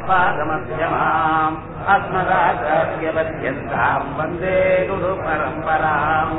भगवत्पादमध्यमाम् अस्मदाचार्यवर्यन्ताम् वन्दे गुरुपरम्पराम्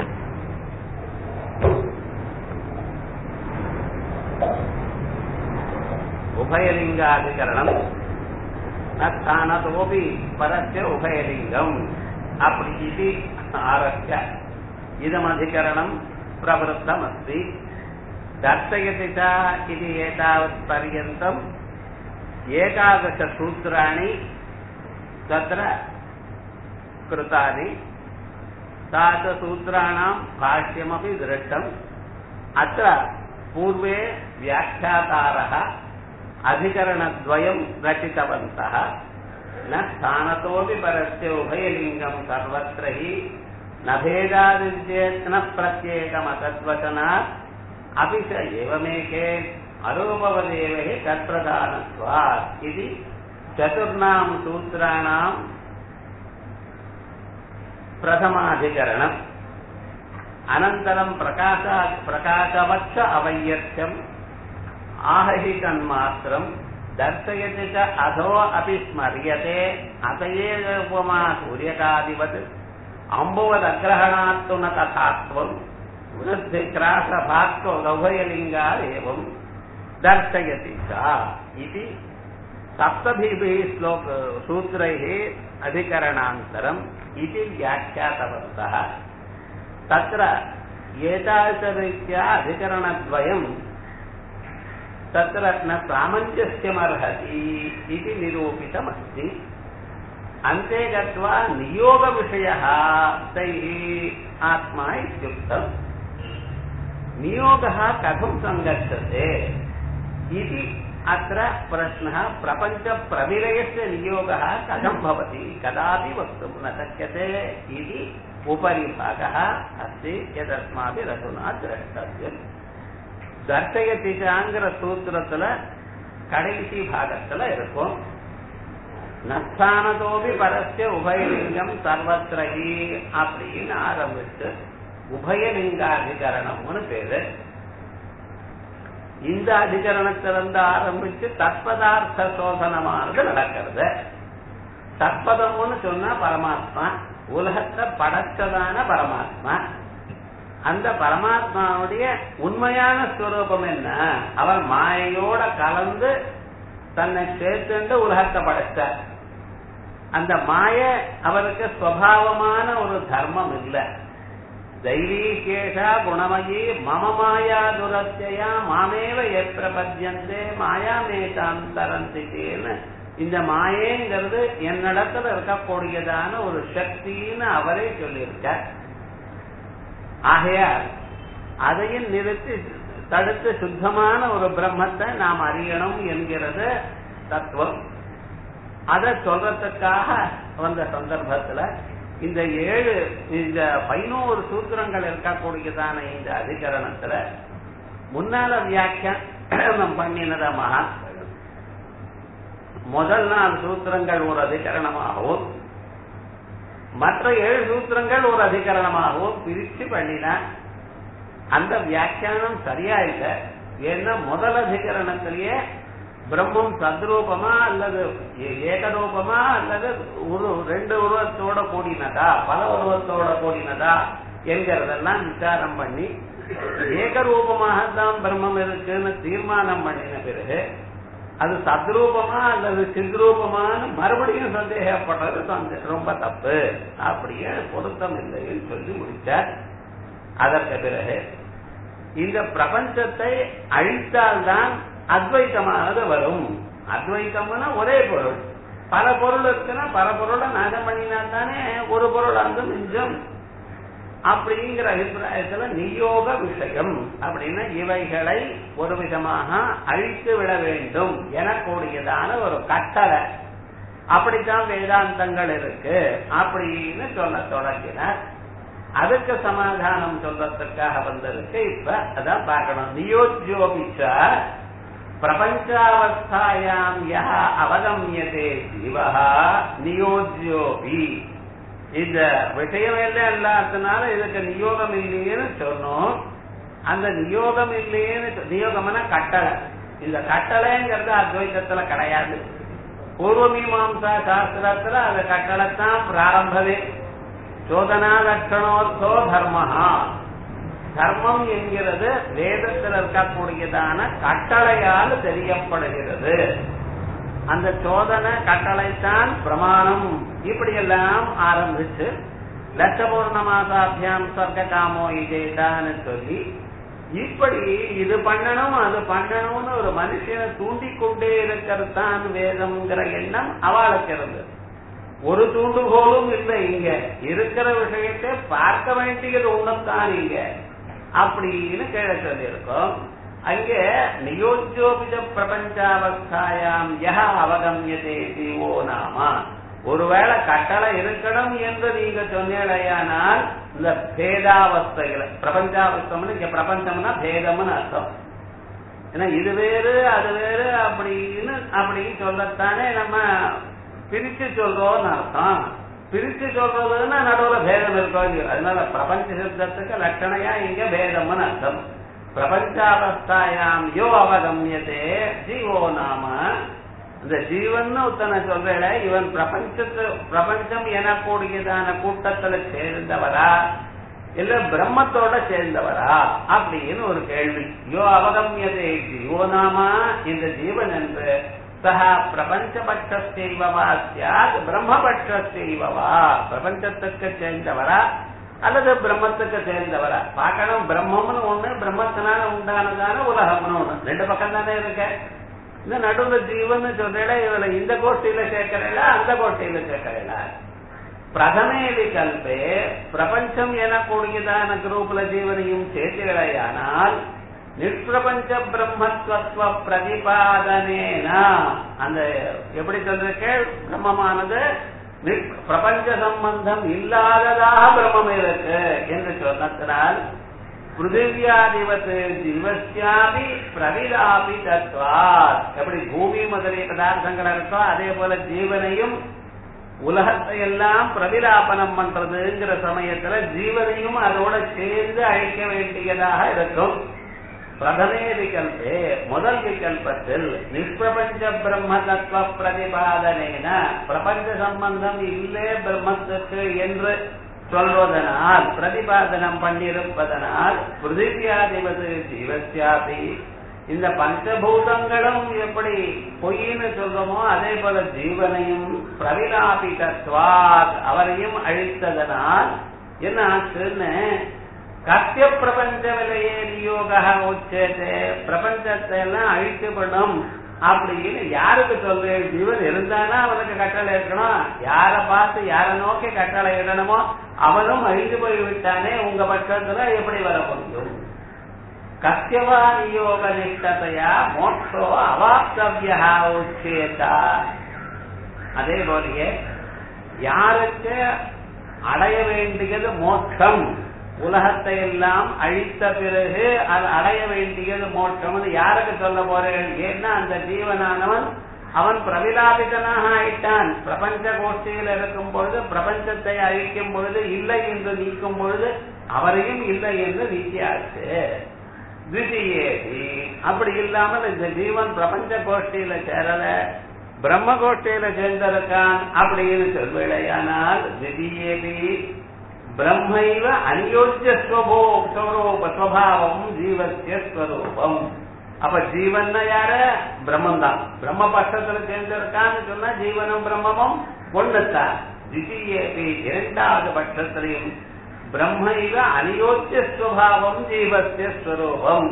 उभयलिङ्गाधिकरणम् न स्थानतोऽपि परस्य उभयलिङ्गम् अपि इति आरभ्य इदमधिकरणम् प्रवृत्तमस्ति दर्शयति च इति एतावत्पर्यन्तम् एकादशसूत्राणि तत्र कृतानि तादृशसूत्राणां भाष्यमपि दृष्टम् अत्र पूर्वे व्याख्यातारः अधिकरणद्वयं रचितवन्तः न स्थानतोऽपि परस्य उभयलिङ्गं सर्वत्र हि न भेदादिचेत् न प्रत्येकमतद्वचनात् अपि च एवमेके अरूपवदेव हि तत्प्रधानत्वात् इति चतुर्णां सूत्राणां प्रथमाधिकरणम् अनन्तरं प्रकाशा प्रकाशवच्च अवैयर्थ्यम् आहहि तन्मात्रम् दर्शयति च अधो अपि स्मर्यते अत एव उपमा सूर्यकादिवत् अम्बुवदग्रहणात्तु न तथात्वम् वृद्धिक्रासभाक्तो लौभयलिङ्गा एवम् दर्शयति च इति सप्तभिः श्लोक सूत्रैः अधिकरणान्तरम् इति व्याख्यातवन्तः तत्र एतादृशरीत्या अधिकरणद्वयम् तत्र न सामञ्जस्यमर्हति इति निरूपितमस्ति अन्ते गत्वा नियोगविषयः तैः आत्मा इत्युक्तम् नियोगः कथं सङ्गच्छते इति अत्र प्रश्नः प्रपञ्चप्रविलयस्य नियोगः कथं भवति कदापि वक्तुं न शक्यते इति उपरि भागः अस्ति यदस्माभिरधुना द्रष्टव्यम् தர்சயத்திசாங்கிற சூத்திரத்துல கடைசி பாகத்துல இருக்கும் நஸ்தானதோபி பரஸ்ய உபயலிங்கம் சர்வத்திரகி அப்படின்னு ஆரம்பிச்சு உபயலிங்காதிகரணம்னு பேரு இந்த அதிகரணத்திலிருந்து ஆரம்பிச்சு தற்பதார்த்த சோதனமானது நடக்கிறது தற்பதம்னு சொன்னா பரமாத்மா உலகத்தை படைச்சதான பரமாத்மா அந்த பரமாத்மாவுடைய உண்மையான ஸ்வரூபம் என்ன அவர் மாயையோட கலந்து தன்னை சேர்த்துண்டு உலகத்தை படைச்சார் அந்த மாய அவருக்கு ஸ்வபாவமான ஒரு தர்மம் இல்லை தைவீகேஷா குணமயி மம மாயா துரத்தியா மாமேவ எப்பிரபத்தியந்தே மாயாமேதாந்தரந்தின்னு இந்த மாயேங்கிறது என்னிடத்துல இருக்கக்கூடியதான ஒரு சக்தின்னு அவரே சொல்லியிருக்கார் ஆகையால் அதையும் நிறுத்தி தடுத்து சுத்தமான ஒரு பிரம்மத்தை நாம் அறியணும் என்கிறது தத்துவம் அதை சொல்றதுக்காக வந்த சந்தர்ப்பத்துல இந்த ஏழு இந்த பதினோரு சூத்திரங்கள் இருக்கக்கூடியதான இந்த அதிகரணத்துல முன்னால வியாக்கியம் பண்ணினத மகா முதல் நாள் சூத்திரங்கள் ஒரு அதிகரணமாகவும் மற்ற ஏழு சூத்திரங்கள் ஒரு அதிகரணமாகவும் பிரிச்சு பண்ணினா அந்த வியாக்கியானம் சரியா இல்லை ஏன்னா முதல் அதிகரணத்திலேயே பிரம்மம் சத்ரூபமா அல்லது ஏகரூபமா அல்லது ஒரு ரெண்டு உருவத்தோட கூடினதா பல உருவத்தோட கூடினதா என்கிறதெல்லாம் விசாரம் பண்ணி ஏகரூபமாகத்தான் பிரம்மம் இருக்குன்னு தீர்மானம் பண்ணின பிறகு அது சத்ரூபமா அல்லது சித்ரூபமானு மறுபடியும் சந்தேகப்படுறது ரொம்ப தப்பு அப்படியே பொருத்தம் இல்லைன்னு சொல்லி முடிச்சார் அதற்கு பிறகு இந்த பிரபஞ்சத்தை அழித்தால்தான் அத்வைத்தமானது வரும் அத்வைத்தம்னா ஒரே பொருள் பல பொருள் இருக்குன்னா பல பொருளை நாசம் பண்ணினா தானே ஒரு பொருள் அந்த மிஞ்சம் அப்படிங்கிற அபிப்பிராயத்துல நியோக விஷயம் அப்படின்னா இவைகளை ஒரு விதமாக அழித்து விட வேண்டும் எனக்கூடியதான ஒரு கட்டளை அப்படித்தான் வேதாந்தங்கள் இருக்கு அப்படின்னு சொல்ல தொடங்கினார் அதுக்கு சமாதானம் சொல்றதுக்காக வந்திருக்கு இப்ப அதான் பார்க்கணும் நியோஜ்யோபிச்ச பிரபஞ்சாவஸ்தாயாம் யா அவகமியதே ஜீவஹா நியோஜ்யோபி இந்த விஷயம் எல்லாம் இல்லாததுனால இதுக்கு நியோகம் இல்லையேன்னு சொன்னோம் அந்த நியோகம் இல்லையேன்னு சொ- நியோகம்னா கட்டளை இந்த கட்டளைங்கிறது அத்வைத்தத்துல கிடையாது பூர்வ மீமாம்சா சாஸ்திரத்துல அந்த கட்டளைத்தான் பிராரம்பமே சோதனா லட்சணோத்தோ தர்மஹா தர்மம் என்கிறது வேதத்தில் இருக்கக்கூடியதான கட்டளையால் தெரியப்படுகிறது அந்த சோதனை கட்டளைத்தான் பிரமாணம் இப்படி எல்லாம் ஆரம்பிச்சு லட்சபூர்ணமாசாபியாம் சொர்க்க காமோ இதேதான்னு சொல்லி இப்படி இது பண்ணணும் அது பண்ணணும்னு ஒரு மனுஷனை தூண்டிக் கொண்டே இருக்கிறதான் வேதம்ங்கிற எண்ணம் அவளுக்கு இருந்தது ஒரு தூண்டுகோலும் இல்லை இங்க இருக்கிற விஷயத்தை பார்க்க வேண்டியது ஒண்ணுத்தான் இங்க அப்படின்னு கீழே சொல்லியிருக்கோம் அங்கே நியோஜோபித பிரபஞ்சாவஸ்தாயாம் யஹ அவகமியதே ஜீவோ நாமா ஒருவேளை கட்டளை இருக்கணும் என்று நீங்க சொன்னீழையானால் இந்த பேதாவஸ்தைகளை பிரபஞ்சாவஸ்தம்னு இங்க பிரபஞ்சம்னா பேதம்னு அர்த்தம் ஏன்னா இது வேறு அது வேறு அப்படின்னு அப்படின்னு சொல்லத்தானே நம்ம பிரிச்சு சொல்றோம்னு அர்த்தம் பிரிச்சு சொல்றதுன்னா நடுவுல பேதம் இருக்கோ இல்லையோ அதனால பிரபஞ்ச சித்தத்துக்கு லட்சணையா இங்க பேதம்னு அர்த்தம் பிரபஞ்சாவஸ்தாயாம் யோ அவகமியதே ஜீவோ நாம இந்த ஜீவன் ஒருத்தனை சொல்றேன் இவன் பிரபஞ்சத்து பிரபஞ்சம் எனக்கூடியதான கூட்டத்துல சேர்ந்தவரா இல்ல பிரம்மத்தோட சேர்ந்தவரா அப்படின்னு ஒரு கேள்வி யோ அவகமியதே ஜீவோ நாமா இந்த ஜீவன் என்று சக பிரபஞ்சபட்சஸ்தெய்வவா சியாத் பிரம்மபட்சஸ்தெய்வவா பிரபஞ்சத்துக்கு சேர்ந்தவரா அல்லது பிரம்மத்துக்கு சேர்ந்தவரா பார்க்கணும் பிரம்மம்னு ஒண்ணு பிரம்மத்தினால உண்டானதான உலகம்னு ஒண்ணு ரெண்டு பக்கம் தானே இருக்க இந்த நடுவுல ஜீவன் சொல்றேல இவளை இந்த கோஷ்டியில சேர்க்கறா அந்த கோஷ்டியில சேர்க்கறா பிரதமே விகல்பே பிரபஞ்சம் எனக்கூடியதான குரூப்ல ஜீவனையும் சேர்த்துகளையானால் நிஷ்பிரபஞ்ச பிரம்மத்துவ பிரதிபாதனேனா அந்த எப்படி சொல்றே பிரம்மமானது பிரபஞ்ச சம்பந்தம் இல்லாததாக பிரம்மம் இருக்கு என்று சொன்னதனால் பிருத்திவியாதிவத் ஜீவஸ்யாபி பிரவிதாபி தத்வாத் எப்படி பூமி முதலிய பதார்த்தங்கள் இருக்கோ அதே போல ஜீவனையும் உலகத்தை எல்லாம் பிரவிலாபனம் பண்றதுங்கிற சமயத்துல ஜீவனையும் அதோட சேர்ந்து அழிக்க வேண்டியதாக இருக்கும் பிரதமே விகல்பே முதல் விகல்பத்தில் நிஷ்பிரபஞ்ச பிரம்ம தத்துவ பிரதிபாதனேன பிரபஞ்ச சம்பந்தம் இல்லே பிரம்மத்துக்கு என்று சொல்வதனால் பிரதிபாதனம் பண்ணியிருப்பதனால் பிருத்திவியாதிபது ஜீவசியாபி இந்த பஞ்சபூதங்களும் எப்படி பொய்ன்னு சொல்றோமோ அதே போல ஜீவனையும் பிரவிலாபிதத்வாத் அவரையும் அழித்ததனால் என்ன ஆச்சுன்னு கத்திய பிரபஞ்ச விலையே நியோக உச்சேதே பிரபஞ்சத்தை எல்லாம் அழிக்கப்படும் அப்படின்னு யாருக்கு சொல்றேன் ஜீவன் இருந்தானா அவனுக்கு கட்டளை இருக்கணும் யார பார்த்து யார நோக்கி கட்டளை இடணுமோ அவனும் அழிந்து போய் விட்டானே உங்க பட்சத்துல எப்படி வர முடியும் கத்தியவா நியோக நிஷ்டதையா மோட்சோ அவாப்தவியா உச்சேதா அதே போலயே யாருக்கு அடைய வேண்டியது மோட்சம் உலகத்தை எல்லாம் அழித்த பிறகு அது அடைய வேண்டியது மோட்சம் யாருக்கு சொல்ல போறேன் ஏன்னா அந்த ஜீவனானவன் அவன் பிரவிலாபிதனாக ஆயிட்டான் பிரபஞ்ச கோஷ்டியில் இருக்கும் பொழுது பிரபஞ்சத்தை அழிக்கும் பொழுது இல்லை என்று நீக்கும் பொழுது அவரையும் இல்லை என்று நீக்கியாச்சு திதியேதி அப்படி இல்லாமல் இந்த ஜீவன் பிரபஞ்ச கோஷ்டியில சேரல பிரம்ம கோஷ்டியில சேர்ந்திருக்கான் அப்படின்னு சொல்வேளையானால் திதியேதி பிரம்மைவ அநியோஜ்ய ஸ்வரூப ஸ்வபாவம் ஜீவசிய ஸ்வரூபம் அப்ப ஜீவன் யார பிரம்மம் தான் பிரம்ம பட்சத்துல சேர்ந்திருக்கான்னு சொன்னா ஜீவனும் பிரம்மமும் ஒண்ணுத்தான் திதியேபி இரண்டாவது பட்சத்திலையும் பிரம்மைவ அநியோஜ்ய ஸ்வபாவம் ஜீவசிய ஸ்வரூபம்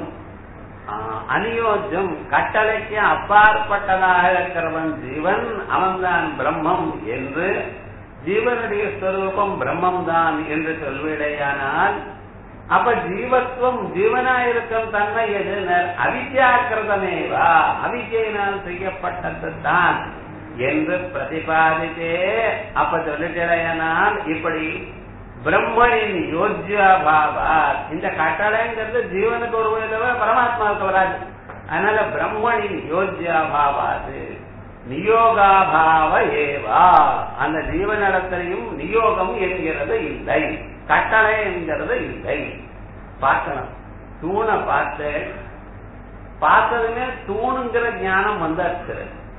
அநியோஜ்யம் கட்டளைக்கு அப்பாற்பட்டதாக இருக்கிறவன் ஜீவன் அவன்தான் பிரம்மம் என்று ஜீவனுடைய ஸ்வரூபம் பிரம்மம் தான் என்று சொல்விடையானால் அப்ப ஜீவத்துவம் ஜீவனாயிருக்கும் தன்மை எது அவித்யாக்கிரதமேவா அவித்யினால் செய்யப்பட்டது தான் என்று பிரதிபாதித்தே அப்ப சொல்லிட்டேனால் இப்படி பிரம்மனின் யோஜ்யாபாவா இந்த கட்டளைங்கிறது ஜீவனுக்கு ஒரு தவிர பரமாத்மாவுக்கு வராது அதனால பிரம்மனின் யோஜ்யாபாவாது நியோகாபாவ ஏவா அந்த ஜீவனிடத்திலையும் நியோகம் என்கிறது இல்லை கட்டளை என்கிறது இல்லை பார்க்கணும் தூணை பார்த்து பார்த்ததுமே தூணுங்கிற ஞானம் வந்தாச்சு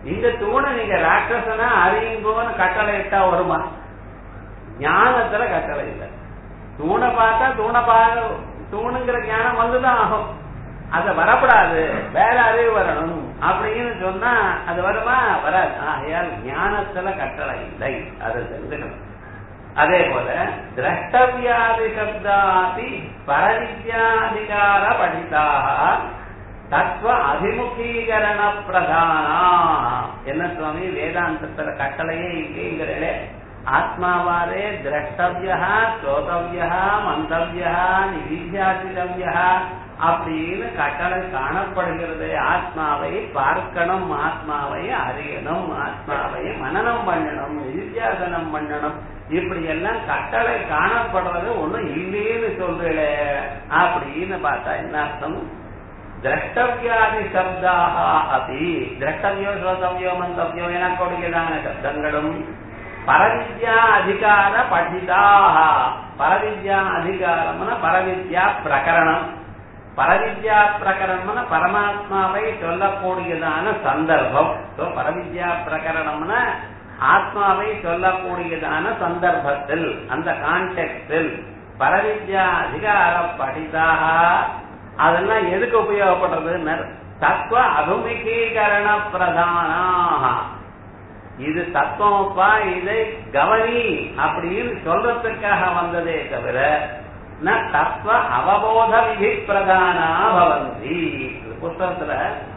இந்த தூணை நீங்க ராட்சசனா அறியுங்கோன்னு கட்டளை இட்டா வருமா ஞானத்துல கட்டளை இல்லை தூணை பார்த்தா தூணை பார்க்க தூணுங்கிற ஞானம் வந்துதான் ஆகும் அது வரப்படாது வேற அறிவு வரணும் அப்படின்னு சொன்னா அது வருமா வராது ஆகையால் ஞானத்துல கட்டளை இல்லை அதை தெரிஞ்சுக்கணும் அதே போல திரஷ்டவியாதி சப்தாதி பரவித்யாதிகார படிதாக தத்துவ அபிமுகீகரண பிரதானா என்ன சுவாமி வேதாந்தத்துல கட்டளையே இல்லைங்கிறே ஆத்மாவாரே திரஷ்டவியா ஸ்ரோதவியா மந்தவியா நிதித்தியாசிதவியா அப்படின்னு கட்டளை காணப்படுகிறது ஆத்மாவை பார்க்கணும் ஆத்மாவை அறியணும் ஆத்மாவை மனநம் பண்ணணும் நிதித்தியாசனம் பண்ணணும் இப்படி எல்லாம் கட்டளை காணப்படுறது ஒண்ணும் இல்லைன்னு சொல்றீங்களே அப்படின்னு பார்த்தா என்ன அர்த்தம் திரஷ்டவியாதி சப்தாக அபி திரஷ்டவியோ ஸ்ரோதவியோ மந்தவியோ எனக்கூடியதான சப்தங்களும் பரவித்யா அதிகார படிதாக பரவித்யா அதிகாரம்னா பரவித்யா பிரகரணம் பரவித்யா பிரகரணம்னா பரமாத்மாவை சொல்லக்கூடியதான சந்தர்ப்பம் பரவித்யா பிரகரணம்னா ஆத்மாவை சொல்லக்கூடியதான சந்தர்ப்பத்தில் அந்த கான்டெக்டில் பரவித்யா அதிகார படிதாக அதெல்லாம் எதுக்கு உபயோகப்படுறது தத்துவ அபிமுகீகரண பிரதானாக இது தத்துவப்பா இதை கவனி அப்படின்னு சொல்றதுக்காக வந்ததே தவிர ந தத்துவ அவபோத விதி பிரதானா பவந்தி புத்தகத்துல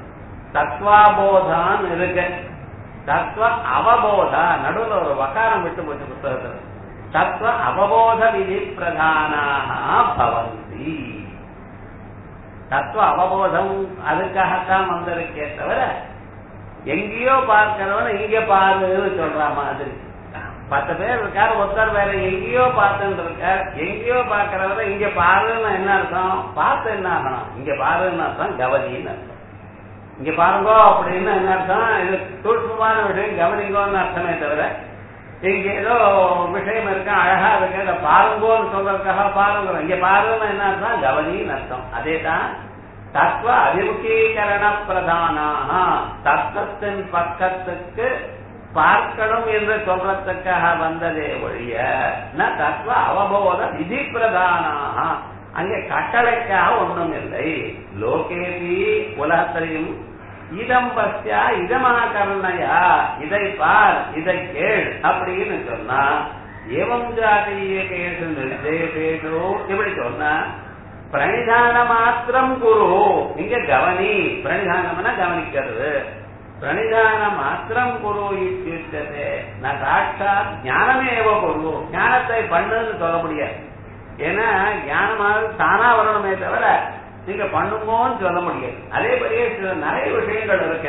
தத்வாபோதான் இருக்கு தத்துவ அவபோதா நடுவில் ஒரு வக்காரம் விட்டு போச்சு புத்தகத்துல தத்துவ அவபோத விதி பிரதானாக பவந்தி தத்துவ அவபோதம் அதுக்காகத்தான் வந்திருக்கே தவிர எங்கேயோ பார்க்கிறவன இங்க பாருன்னு சொல்ற மாதிரி பத்து பேர் இருக்கார் ஒருத்தர் வேற எங்கேயோ பார்த்துட்டு இருக்கார் எங்கேயோ பாக்குறவர இங்க பாருன்னு என்ன அர்த்தம் பார்த்து என்ன ஆகணும் இங்க பாருன்னு அர்த்தம் கவனின்னு அர்த்தம் இங்க பாருங்கோ அப்படின்னு என்ன அர்த்தம் இது சூட்சமான விஷயம் கவனிங்கோன்னு அர்த்தமே தவிர இங்க ஏதோ விஷயம் இருக்கு அழகா இருக்கு அதை பாருங்கோன்னு சொல்றதுக்காக பாருங்க இங்க பாருன்னு என்ன அர்த்தம் கவனின்னு அர்த்தம் அதே தான் தத்துவ அபிமுகீகரண பிரதானாக தத்துவத்தின் பக்கத்துக்கு பார்க்கணும் என்று சொல்றதுக்காக வந்ததே ஒழிய ந தத்துவ அவபோத விதி பிரதானாக அங்கே கட்டளைக்காக ஒன்றும் இல்லை லோகேபி உலகத்திலையும் இதம் பஸ்யா இதமாகரணையா இதை பார் இதை கேள் அப்படின்னு சொன்னா ஏவம் ஜாதிய கேசு நிர்தேசேஷு இப்படி சொன்னா பிரணிதான மாத்திரம் குரு இங்க கவனி பிரணிதானம்னா கவனிக்கிறது பிரணிதான மாத்திரம் குரு இத்தியுச்சதே நான் சாட்சாத் ஞானமேவ குரு ஞானத்தை பண்ணுன்னு சொல்ல முடியாது ஏன்னா ஞானமானது தானா வரணுமே தவிர நீங்க பண்ணுமோன்னு சொல்ல முடியாது அதே மாதிரியே சில நிறைய விஷயங்கள் இருக்கு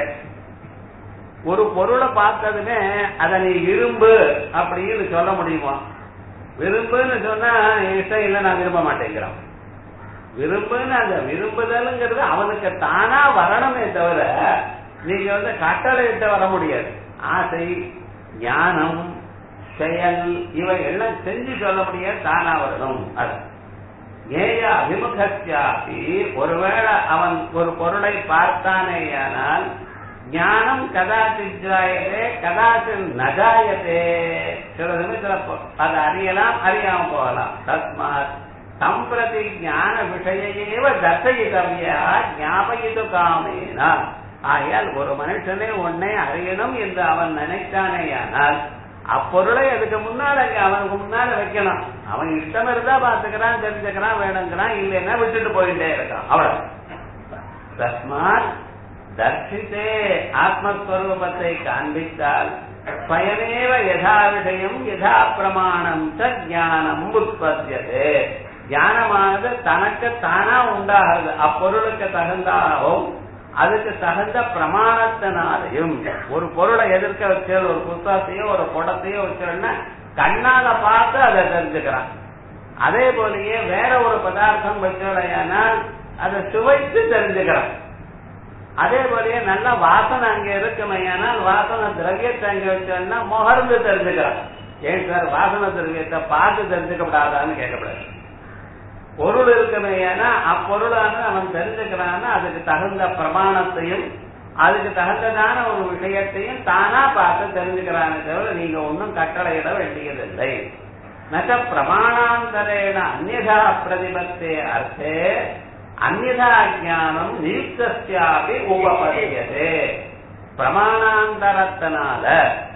ஒரு பொருளை பார்த்ததுமே அதை நீ விரும்பு அப்படின்னு சொல்ல முடியுமா விரும்புன்னு சொன்னா இஷ்டம் இல்லை நான் விரும்ப மாட்டேங்கிறான் விரும்புன்னு அந்த விரும்புதல்ங்கிறது அவனுக்கு தானா வரணுமே தவிர நீங்க வந்து கட்டளையிட்டு வர முடியாது ஆசை ஞானம் செயல் இவை எல்லாம் செஞ்சு சொல்ல முடியாது தானா வரணும் அது ஏய அபிமுகத்தியாபி ஒருவேளை அவன் ஒரு பொருளை பார்த்தானேயானால் ஞானம் கதாச்சித் ஜாயதே கதாச்சித் நஜாயதே சில சமயத்துல அதை அறியலாம் அறியாம போகலாம் தஸ்மாத் சம்பிரதி ஞான விஷயேவ தர்சயிதவியா ஞாபகிது காமேனா ஆகையால் ஒரு மனுஷனே உன்னை அறியணும் என்று அவன் நினைத்தானேயானால் அப்பொருளை அதுக்கு முன்னால அவனுக்கு முன்னால வைக்கணும் அவன் இஷ்டம் இருந்தா பாத்துக்கிறான் தெரிஞ்சுக்கிறான் வேணுங்கிறான் இல்லைன்னா விட்டுட்டு போயிட்டே இருக்கான் அவ்வளவு தஸ்மாத் தர்ஷித்தே ஆத்மஸ்வரூபத்தை காண்பித்தால் பயனேவ யதா விஷயம் யதா பிரமாணம் ச ஞானம் உற்பத்தியது ஞானமானது தனக்கு தானா உண்டாகிறது அப்பொருளுக்கு தகுந்தாகவும் அதுக்கு தகுந்த பிரமாணத்தினாலையும் ஒரு பொருளை எதிர்க்க வச்சு ஒரு புத்தகத்தையோ ஒரு குடத்தையோ வச்சோன்னா கண்ணால பார்த்து அதை தெரிஞ்சுக்கிறான் அதே போலயே வேற ஒரு பதார்த்தம் வச்சோடையானா அதை சுவைத்து தெரிஞ்சுக்கிறான் அதே போலயே நல்ல வாசனை அங்க இருக்குமையானால் வாசனை திரவியத்தை அங்க வச்சோம்னா முகர்ந்து தெரிஞ்சுக்கிறான் ஏன் சார் வாசனை திரவியத்தை பார்த்து தெரிஞ்சுக்கப்படாதான்னு கேட்கப்படாது பொருள் இருக்குமே ஏன்னா அப்பொருளான அவன் தெரிஞ்சுக்கிறான்னா அதுக்கு தகுந்த பிரமாணத்தையும் அதுக்கு தகுந்ததான ஒரு விஷயத்தையும் தானா பார்த்து தெரிஞ்சுக்கிறானே தவிர நீங்க ஒன்றும் கட்டளையிட வேண்டியதில்லை நச்ச பிரமாணாந்தரேன அந்நதா பிரதிபத்தே அர்த்தே அந்நதா ஜானம் நியுக்தியாபி உபபத்தியதே பிரமாணாந்தரத்தினால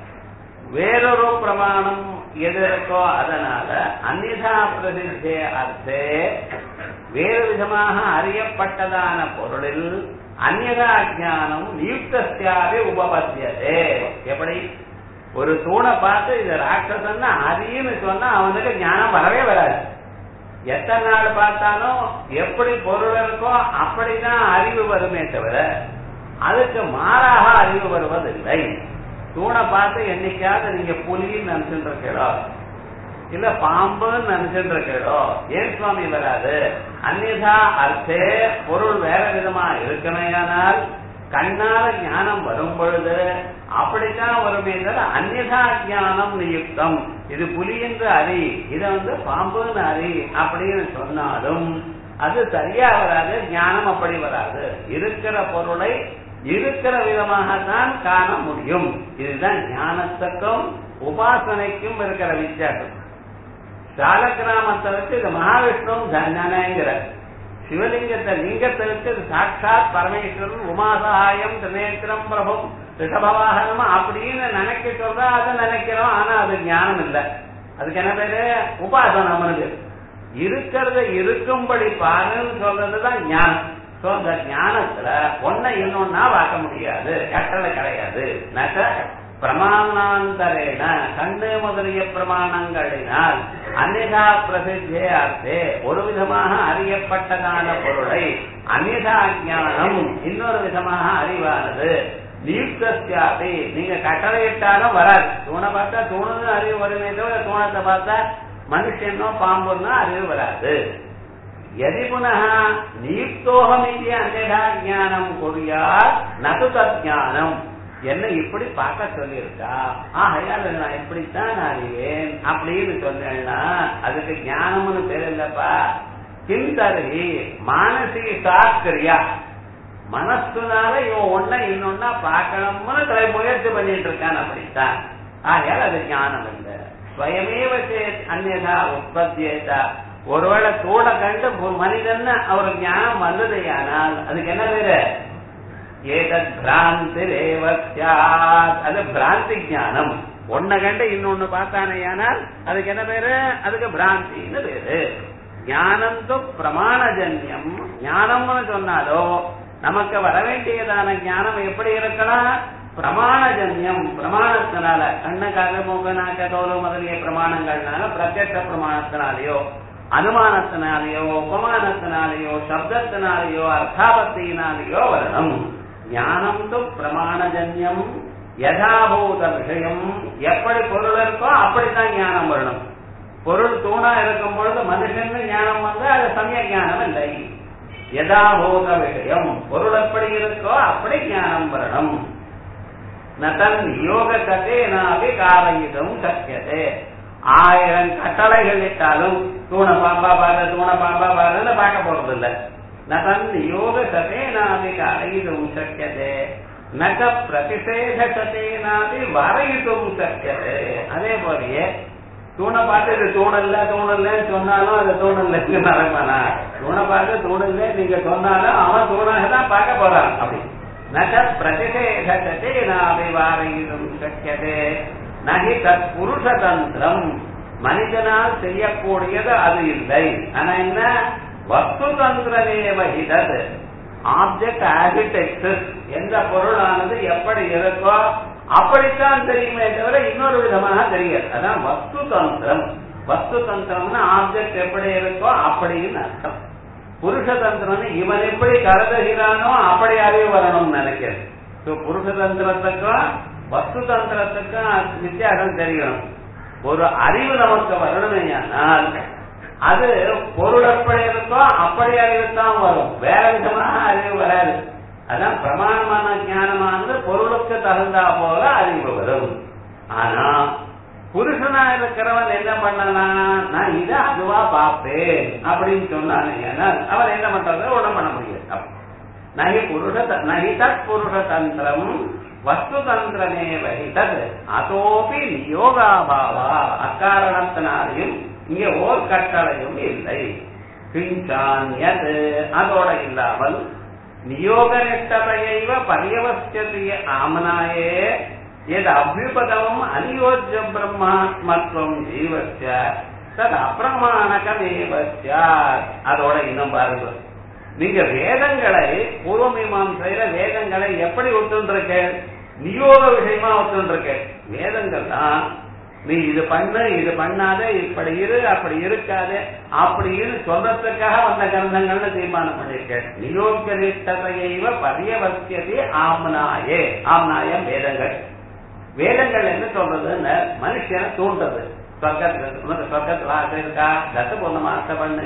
வேறொரு பிரமாணம் எது இருக்கோ அதனால அந்நிதா பிரதிஷ்டே அர்த்தே வேறு விதமாக அறியப்பட்டதான பொருளில் அந்நியதா ஜானம் நியுக்தியாவே உபபத்தியதே எப்படி ஒரு தூணை பார்த்து இது ராட்சசன்னா அறியுன்னு சொன்னா அவனுக்கு ஞானம் வரவே வராது எத்தனை நாள் பார்த்தாலும் எப்படி பொருள் இருக்கோ அப்படிதான் அறிவு வருமே தவிர அதுக்கு மாறாக அறிவு வருவதில்லை தூணை பார்த்து என்னைக்காவது நீங்க புலின்னு நினைச்சுட்டு இருக்கீடோ இல்ல பாம்புன்னு நினைச்சுட்டு இருக்கீடோ ஏன் சுவாமி வராது அந்நிதா அர்த்தே பொருள் வேற விதமா இருக்கணையானால் கண்ணால ஞானம் வரும் பொழுது அப்படித்தான் வருமே தவிர அந்நிதா ஞானம் நியுக்தம் இது புலி என்று அறி இதை வந்து பாம்புன்னு அறி அப்படின்னு சொன்னாலும் அது சரியா வராது ஞானம் அப்படி வராது இருக்கிற பொருளை இருக்கிற விதமாகத்தான் காண முடியும் இதுதான் ஞானத்துக்கும் உபாசனைக்கும் இருக்கிற வித்தியாசம் சாலக்கிராமத்தை வச்சு இது மகாவிஷ்ணு ஜனங்கிற சிவலிங்கத்தை லிங்கத்தை வச்சு இது சாட்சாத் பரமேஸ்வரன் உமாசகாயம் திரிநேத்திரம் பிரபம் ரிஷபவாகனம் அப்படின்னு நினைக்க சொல்றா அதை நினைக்கிறோம் ஆனா அது ஞானம் இல்லை அதுக்கு என்ன பேரு உபாசனம்னு இருக்கிறத இருக்கும்படி பாருன்னு சொல்றதுதான் ஞானம் சோ அந்த ஞானத்துல ஒன்ன இன்னொன்னா பார்க்க முடியாது கட்டளை கிடையாது நக பிரமாணாந்தரேன கண்ணு முதலிய பிரமாணங்களினால் அந்நிதா பிரசித்தே அர்த்தே ஒரு விதமாக அறியப்பட்டதான பொருளை அந்நிதா ஞானம் இன்னொரு விதமாக அறிவானது நியுக்தியாபி நீங்க கட்டளையிட்டாலும் வராது தூணை பார்த்தா தூணுன்னு அறிவு வருமே தவிர தூணத்தை பார்த்தா மனுஷனோ பாம்புன்னோ அறிவு வராது यदि पुनः நியுக்தோகமிதிய அந்நதா ஞானம் குறியார் நது தஜானம் என்ன இப்படி பார்க்க சொல்லியிருக்கா ஆகையால் நான் இப்படித்தான் அறிவேன் அப்படின்னு சொன்னேன்னா அதுக்கு ஞானம்னு பேர் இல்லப்பா கிந்தரி மானசிக சாஸ்திரியா மனசுனால இவன் ஒன்ன இன்னொன்னா பார்க்கணும்னு தலை முயற்சி பண்ணிட்டு இருக்கான் அப்படித்தான் ஆகையால் அது ஞானம் இல்லை ஸ்வயமேவ சேத் அந்நதா உற்பத்தியேதா ஒருவேளை தூட கண்டு மனிதன் அவருக்கு ஞானம் வந்தது ஆனால் அதுக்கு என்ன பேரு ஏதத் பிராந்தி அது பிராந்தி ஞானம் ஒன்ன கண்டு இன்னொன்னு பார்த்தானே ஆனால் அதுக்கு என்ன பேரு அதுக்கு பிராந்தின்னு பேரு ஞானந்தோ பிரமாணஜன்யம் ஞானம்னு சொன்னாலோ நமக்கு வர வேண்டியதான ஞானம் எப்படி இருக்கலாம் பிரமாணஜன்யம் பிரமாணத்தினால கண்ணுக்காக மூக்க நாக்க கௌரவ முதலிய பிரமாணங்கள்னால பிரத்யட்ச பிரமாணத்தினாலேயோ அனுமானத்தினாலேயோ உபமானத்தினாலேயோ சப்தத்தினாலேயோ அர்த்தாபத்தினாலேயோ வரணும் ஞானம் து பிரமாணஜன்யம் யதாபூத விஷயம் எப்படி பொருள் இருக்கோ அப்படித்தான் ஞானம் வரணும் பொருள் தூணா இருக்கும் பொழுது மனுஷன் ஞானம் வந்து அது சமய ஞானம் இல்லை யதாபூத விஷயம் பொருள் எப்படி இருக்கோ அப்படி ஞானம் வரணும் நதன் யோக கதேனாவே காரயிதும் சக்கியதே ஆயிரம் கட்டளைகள் இட்டாலும் தூண பாம்பா பாரு தூண பாம்பா பாருன்னு பார்க்க போறது இல்ல நதன் யோக சதேனாபி காரயிதும் சக்கியதே நக பிரதிஷேத சதேனாபி வரையிட்டும் சக்கியதே அதே போலயே தூணை பார்த்து இது தூணல்ல தூணல்லன்னு சொன்னாலும் அது தூணல்லன்னு நடப்பானா தூணை பார்த்து தூணல்ல நீங்க சொன்னாலும் அவன் தூணாக தான் பார்க்க போறான் அப்படி நக பிரதிஷேத சதேனாபி வாரயிதும் சக்கியதே நகி தத் புருஷதந்திரம் மனிதனால் செய்யக்கூடியது அது இல்லை ஆனா என்ன வஸ்து தந்திரமேவ இதது ஆப்ஜெக்ட் ஆஸ் இட் எக்ஸிஸ்ட் எந்த பொருளானது எப்படி இருக்கோ அப்படித்தான் தெரியுமே தவிர இன்னொரு விதமாக தெரியாது அதான் வஸ்து தந்திரம் வஸ்து தந்திரம்னா ஆப்ஜெக்ட் எப்படி இருக்கோ அப்படின்னு அர்த்தம் புருஷ தந்திரம்னு இவன் எப்படி கருதுகிறானோ அப்படி அறிவு வரணும்னு நினைக்கிறது புருஷ தந்திரத்துக்கும் வஸ்து தந்திரத்துக்கும் வித்தியாசம் தெரியணும் ஒரு அறிவு நமக்கு வரணுமையானால் அது பொருள் எப்படி இருக்கோ அப்படி அறிவுத்தான் வரும் வேற விதமாக அறிவு வராது அதான் பிரமாணமான ஞானமானது பொருளுக்கு தகுந்தா போல அறிவு வரும் ஆனா புருஷனா இருக்கிறவன் என்ன பண்ணலாம் நான் இதை அதுவா பார்ப்பேன் அப்படின்னு சொன்னானே அவன் என்ன பண்றது ஒண்ணும் பண்ண முடியாது நகி புருஷ நகி தத் புருஷ தந்திரம் வஸ்து தந்திரமேவ தத் அதோபி நியோகாபாவா அக்காரணத்தினாலையும் இங்க ஓர் கட்டளையும் இல்லை கிஞ்சான்யது அதோட இல்லாமல் நியோகனிஷ்டதையைவ பரியவசியத்திய ஆமனாயே எது அபியுபதமும் அநியோஜ்ய பிரம்மாத்மத்துவம் ஜீவஸ்ய தது அப்பிரமாணகமேவ சாத் அதோட இன்னும் பாருங்க நீங்க வேதங்களை பூர்வ மீமாசையில வேதங்களை எப்படி ஒத்துருக்க நியோக விஷயமா ஒத்துருக்க வேதங்கள் தான் நீ இது பண்ணு இது பண்ணாத இப்படி இரு அப்படி இருக்காது அப்படின்னு சொல்றதுக்காக வந்த கிரந்தங்கள்னு தீர்மானம் பண்ணிருக்க நியோக நிஷ்டதையைவ பரியவசியதி ஆம்னாயே ஆம்னாயம் வேதங்கள் வேதங்கள் என்ன சொல்றதுன்னு மனுஷனை தூண்டுறது சொர்க்கத்துல உனக்கு சொர்க்கத்துல ஆசை இருக்கா தத்து பூர்ணமா ஆசை பண்ணு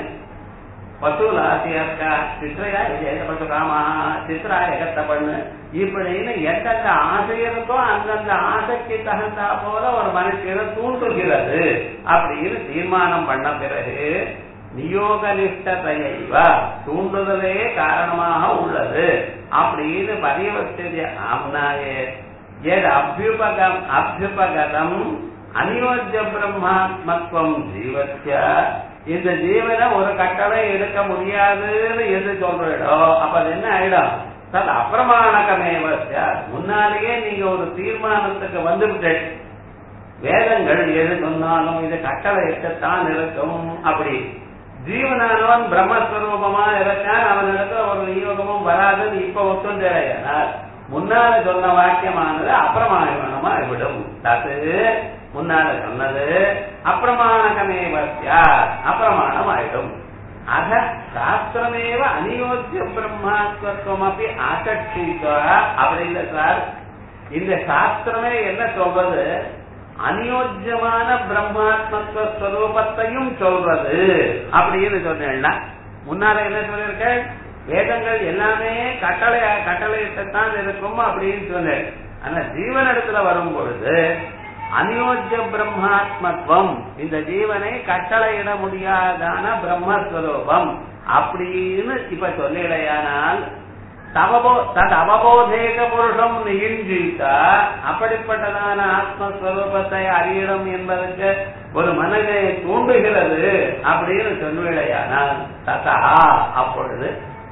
பசுல ஆசையா இருக்கா சித்திரையா ஏகப்பட்ட ராமா சித்ரா எகத்த பண்ணு இப்படின்னு எந்தெந்த ஆசை இருக்கோ அந்தந்த ஆசைக்கு தகுந்தா போல ஒரு மனுஷனை தூண்டுகிறது அப்படின்னு தீர்மானம் பண்ண பிறகு நியோக நிஷ்டதையைவா தூண்டுதலே காரணமாக உள்ளது அப்படின்னு பரியவச்சது ஆம்னாயே எது அபியுபகம் அபியுபகதம் அநியோஜ்ய பிரம்மாத்மத்துவம் ஜீவத்திய இந்த ஜீவனை ஒரு கட்டளை எடுக்க முடியாதுன்னு எது சொல்றீடோ அப்ப அது என்ன ஆயிடும் தது அப்பிரமாணகமேவ முன்னாலேயே நீங்க ஒரு தீர்மானத்துக்கு வந்துவிட்டேன் வேதங்கள் எது சொன்னாலும் இது கட்டளை எட்டத்தான் இருக்கும் அப்படி ஜீவனானவன் பிரம்மஸ்வரூபமா இருக்கான் அவனிடத்துல ஒரு நியோகமும் வராதுன்னு இப்ப ஒத்துந்தேனால் முன்னால சொன்ன வாக்கியமானது அப்பிரமாணமா விடும் தது முன்னால சொன்னது அப்பிரமாணகமே வசியா அப்பிரமாணம் ஆயிடும் அத சாஸ்திரமேவ அநியோஜ்ய பிரம்மாத்வத்துவம் அப்படி ஆகட்சிக்கா அப்படி இல்லை சார் இந்த சாஸ்திரமே என்ன சொல்றது அநியோஜ்யமான பிரம்மாத்மத்துவ ஸ்வரூபத்தையும் சொல்றது அப்படின்னு சொன்னேன்னா முன்னால என்ன சொல்லிருக்க வேதங்கள் எல்லாமே கட்டளை கட்டளையிட்டத்தான் இருக்கும் அப்படின்னு சொன்னேன் ஆனா ஜீவனிடத்துல வரும் பொழுது அநியோஜ்ய பிரம்மாத்மத்துவம் இந்த ஜீவனை கட்டளையிட முடியாதான பிரம்மஸ்வரூபம் அப்படின்னு இப்ப சொல்லிடையானால் தவபோ தது அவபோதேக புருஷம் நிகிழ்ச்சித்தா அப்படிப்பட்டதான ஆத்மஸ்வரூபத்தை அறியணும் என்பதற்கு ஒரு மனதை தூண்டுகிறது அப்படின்னு சொல்லுவிடையானால் ததா அப்பொழுது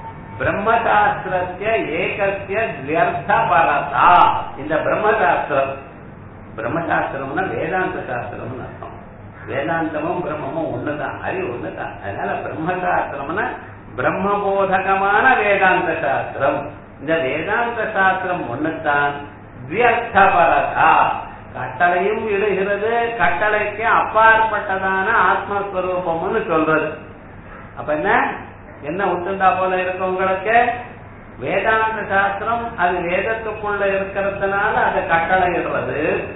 பிரம்மசாஸ்திரத்திய ஏகத்திய வியர்த்த பரதா இந்த பிரம்மசாஸ்திரம் பிரம்மசாஸ்திரம்னா வேதாந்த சாஸ்திரம்னு அர்த்தம் வேதாந்தமும் பிரம்மமும் ஒண்ணுதான் அறிவு ஒண்ணுதான் அதனால பிரம்மசாஸ்திரம்னா பிரம்மபோதகமான வேதாந்த சாஸ்திரம் இந்த வேதாந்த சாஸ்திரம் ஒண்ணுதான் வியர்த்தபரதா கட்டளையும் இடுகிறது கட்டளைக்கு அப்பாற்பட்டதான ஆத்மஸ்வரூபம்னு சொல்றது அப்ப என்ன என்ன ஒத்துண்டா போல இருக்கு உங்களுக்கு வேதாந்த சாஸ்திரம் அது வேதத்துக்குள்ள இருக்கிறதுனால அது கட்டளை இடுறது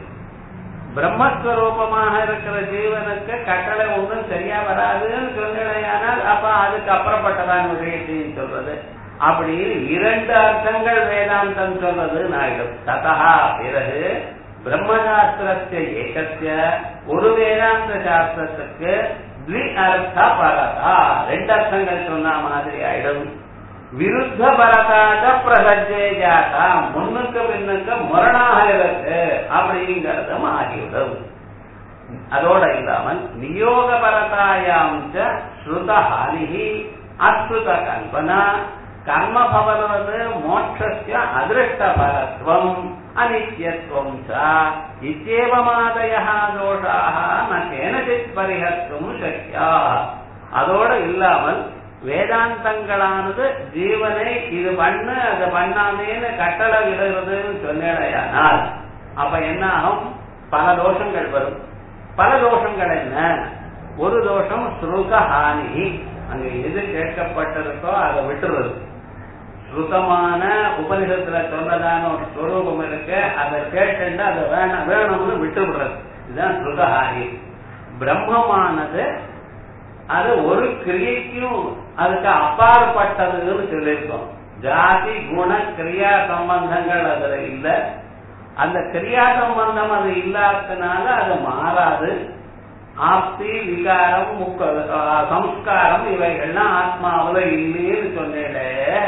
பிரம்மஸ்வரூபமாக இருக்கிற ஜீவனுக்கு கட்டளை ஒன்றும் சரியா வராதுன்னு சொன்னால் அப்ப அதுக்கு அப்புறப்பட்டதான் விஷயத்தையும் சொல்றது அப்படி இரண்டு அர்த்தங்கள் வேதாந்தம் சொல்றது நாயிடும் ததா பிறகு பிரம்மசாஸ்திரத்தை ஏகத்திய ஒரு வேதாந்த சாஸ்திரத்துக்கு த்வி அர்த்த பரதா ரெண்டு அர்த்தங்கள் சொன்ன மாதிரி ஆயிடும் விருத்த பரதாத பிரசஜே ஜாதா முன்னுக்கு பின்னுக்கு முரணாக இருக்கு அப்படிங்கறதும் ஆகிவிடும் அதோட இல்லாமல் நியோக பரதாயாம் ஸ்ருதஹானிகி அஸ்ருத கல்பனா கர்ம பவனது மோட்சஸ்ய அதிருஷ்ட பரத்வம் அனித்யத்துவம் இத்தேவமாதய தோஷாக ந கேனச்சித் பரிஹர்த்தும் சக்கியா அதோட இல்லாமல் வேதாந்தங்களானது ஜீவனை இது பண்ணு அதை பண்ணாமேன்னு கட்டளை விடுறதுன்னு சொன்னேடையானால் அப்ப என்ன ஆகும் பல தோஷங்கள் வரும் பல தோஷங்கள் என்ன ஒரு தோஷம் ஸ்ருத ஹானி அங்க எது கேட்கப்பட்டிருக்கோ அதை விட்டுறது ஸ்ருதமான உபனிஷத்துல சொன்னதான ஒரு ஸ்வரூபம் இருக்கு அதை கேட்டு அதை வேணாம் வேணும்னு விட்டு விடுறது இதுதான் ஸ்ருதஹானி பிரம்மமானது அது ஒரு கிரியைக்கும் அதுக்கு அப்பாற்பட்டதுன்னு சொல்லியிருக்கோம் ஜாதி குண கிரியா சம்பந்தங்கள் அதுல இல்ல அந்த கிரியா சம்பந்தம் அது இல்லாததுனால அது மாறாது ஆப்தி விகாரம் முக்க சம்ஸ்காரம் இவைகள்லாம் ஆத்மாவில இல்லைன்னு சொன்னேன்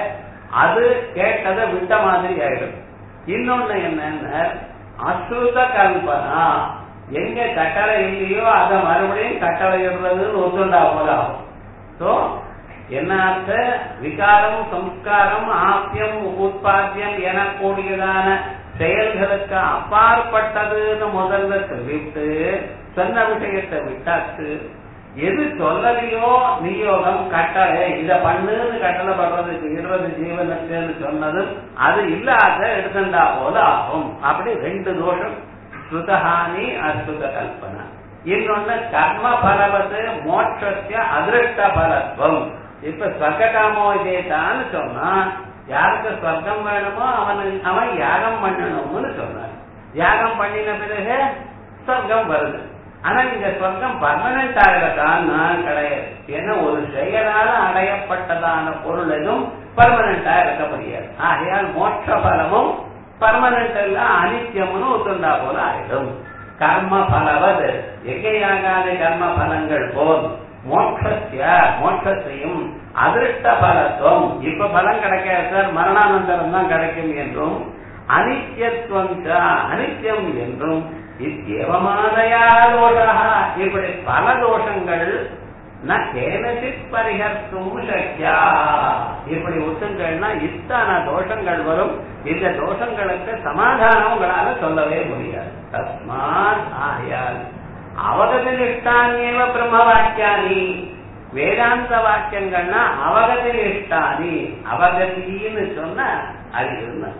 அது கேட்டதை விட்ட மாதிரி ஆயிடும் இன்னொன்னு என்னன்னா அசுத கல்பனா எங்க கட்டளை இல்லையோ அதை மறுபடியும் கட்டளை இடுறதுன்னு ஒத்துண்டா போதாகும் சோ என்ன அர்த்த விகாரம் சம்ஸ்காரம் ஆசியம் உற்பத்தியம் எனக்கூடியதான செயல்களுக்கு அப்பாற்பட்டதுன்னு முதல்ல சொல்லிட்டு சொன்ன விஷயத்தை விட்டாச்சு எது சொல்லலையோ நியோகம் கட்டளை இத பண்ணுன்னு கட்டளை பண்றதுக்கு இருபது ஜீவனுக்குன்னு சொன்னதும் அது இல்லாத எடுத்துண்டா போல ஆகும் அப்படி ரெண்டு தோஷம் ஸ்ருதஹானி அஸ்ருத கல்பனா இன்னொன்னு கர்ம பலவது மோட்சத்திய அதிருஷ்ட பலத்துவம் இப்ப ஸ்வர்காமோ இதேதான்னு சொன்னா யாருக்கு ஸ்வர்க்கம் வேணுமோ அவனு அவன் யாகம் பண்ணணும்னு சொன்னான் யாகம் பண்ணின பிறகு ஸ்வர்க்கம் வருது ஆனா இந்த ஸ்வர்க்கம் பர்மனன்ட் ஆகிறதான்னு கிடையாது ஏன்னா ஒரு செயலால அடையப்பட்டதான பொருள் எதுவும் பர்மனண்டா இருக்க முடியாது ஆகையால் மோட்ச பலமும் பர்மனன்ட் எல்லாம் அனித்தியம்னு ஒத்துண்டா போல ஆயிடும் கர்ம பலவது எகையாகாத கர்ம பலங்கள் போல் மோட்சத்திய மோட்சத்தையும் அதிருஷ்ட பலத்துவம் இப்ப பலம் கிடைக்காது சார் மரணானந்தரம் தான் கிடைக்கும் என்றும் அனித்தியத்துவம் அனித்தியம் என்றும் இத்தியவமானயா தோஷா இப்படி பல தோஷங்கள் ந கேனசித் பரிகர்த்தும் சக்கியா இப்படி ஒட்டுங்கள்னா இத்தனை தோஷங்கள் வரும் இந்த தோஷங்களுக்கு சமாதானம் உங்களால சொல்லவே முடியாது தஸ்மாத் ஆயால் அவகதி நிஷ்டானியவ பிரம்ம வாக்கியானி வேதாந்த வாக்கியங்கள்னா அவகதி நிஷ்டானி அவகதின்னு சொன்ன அறிவு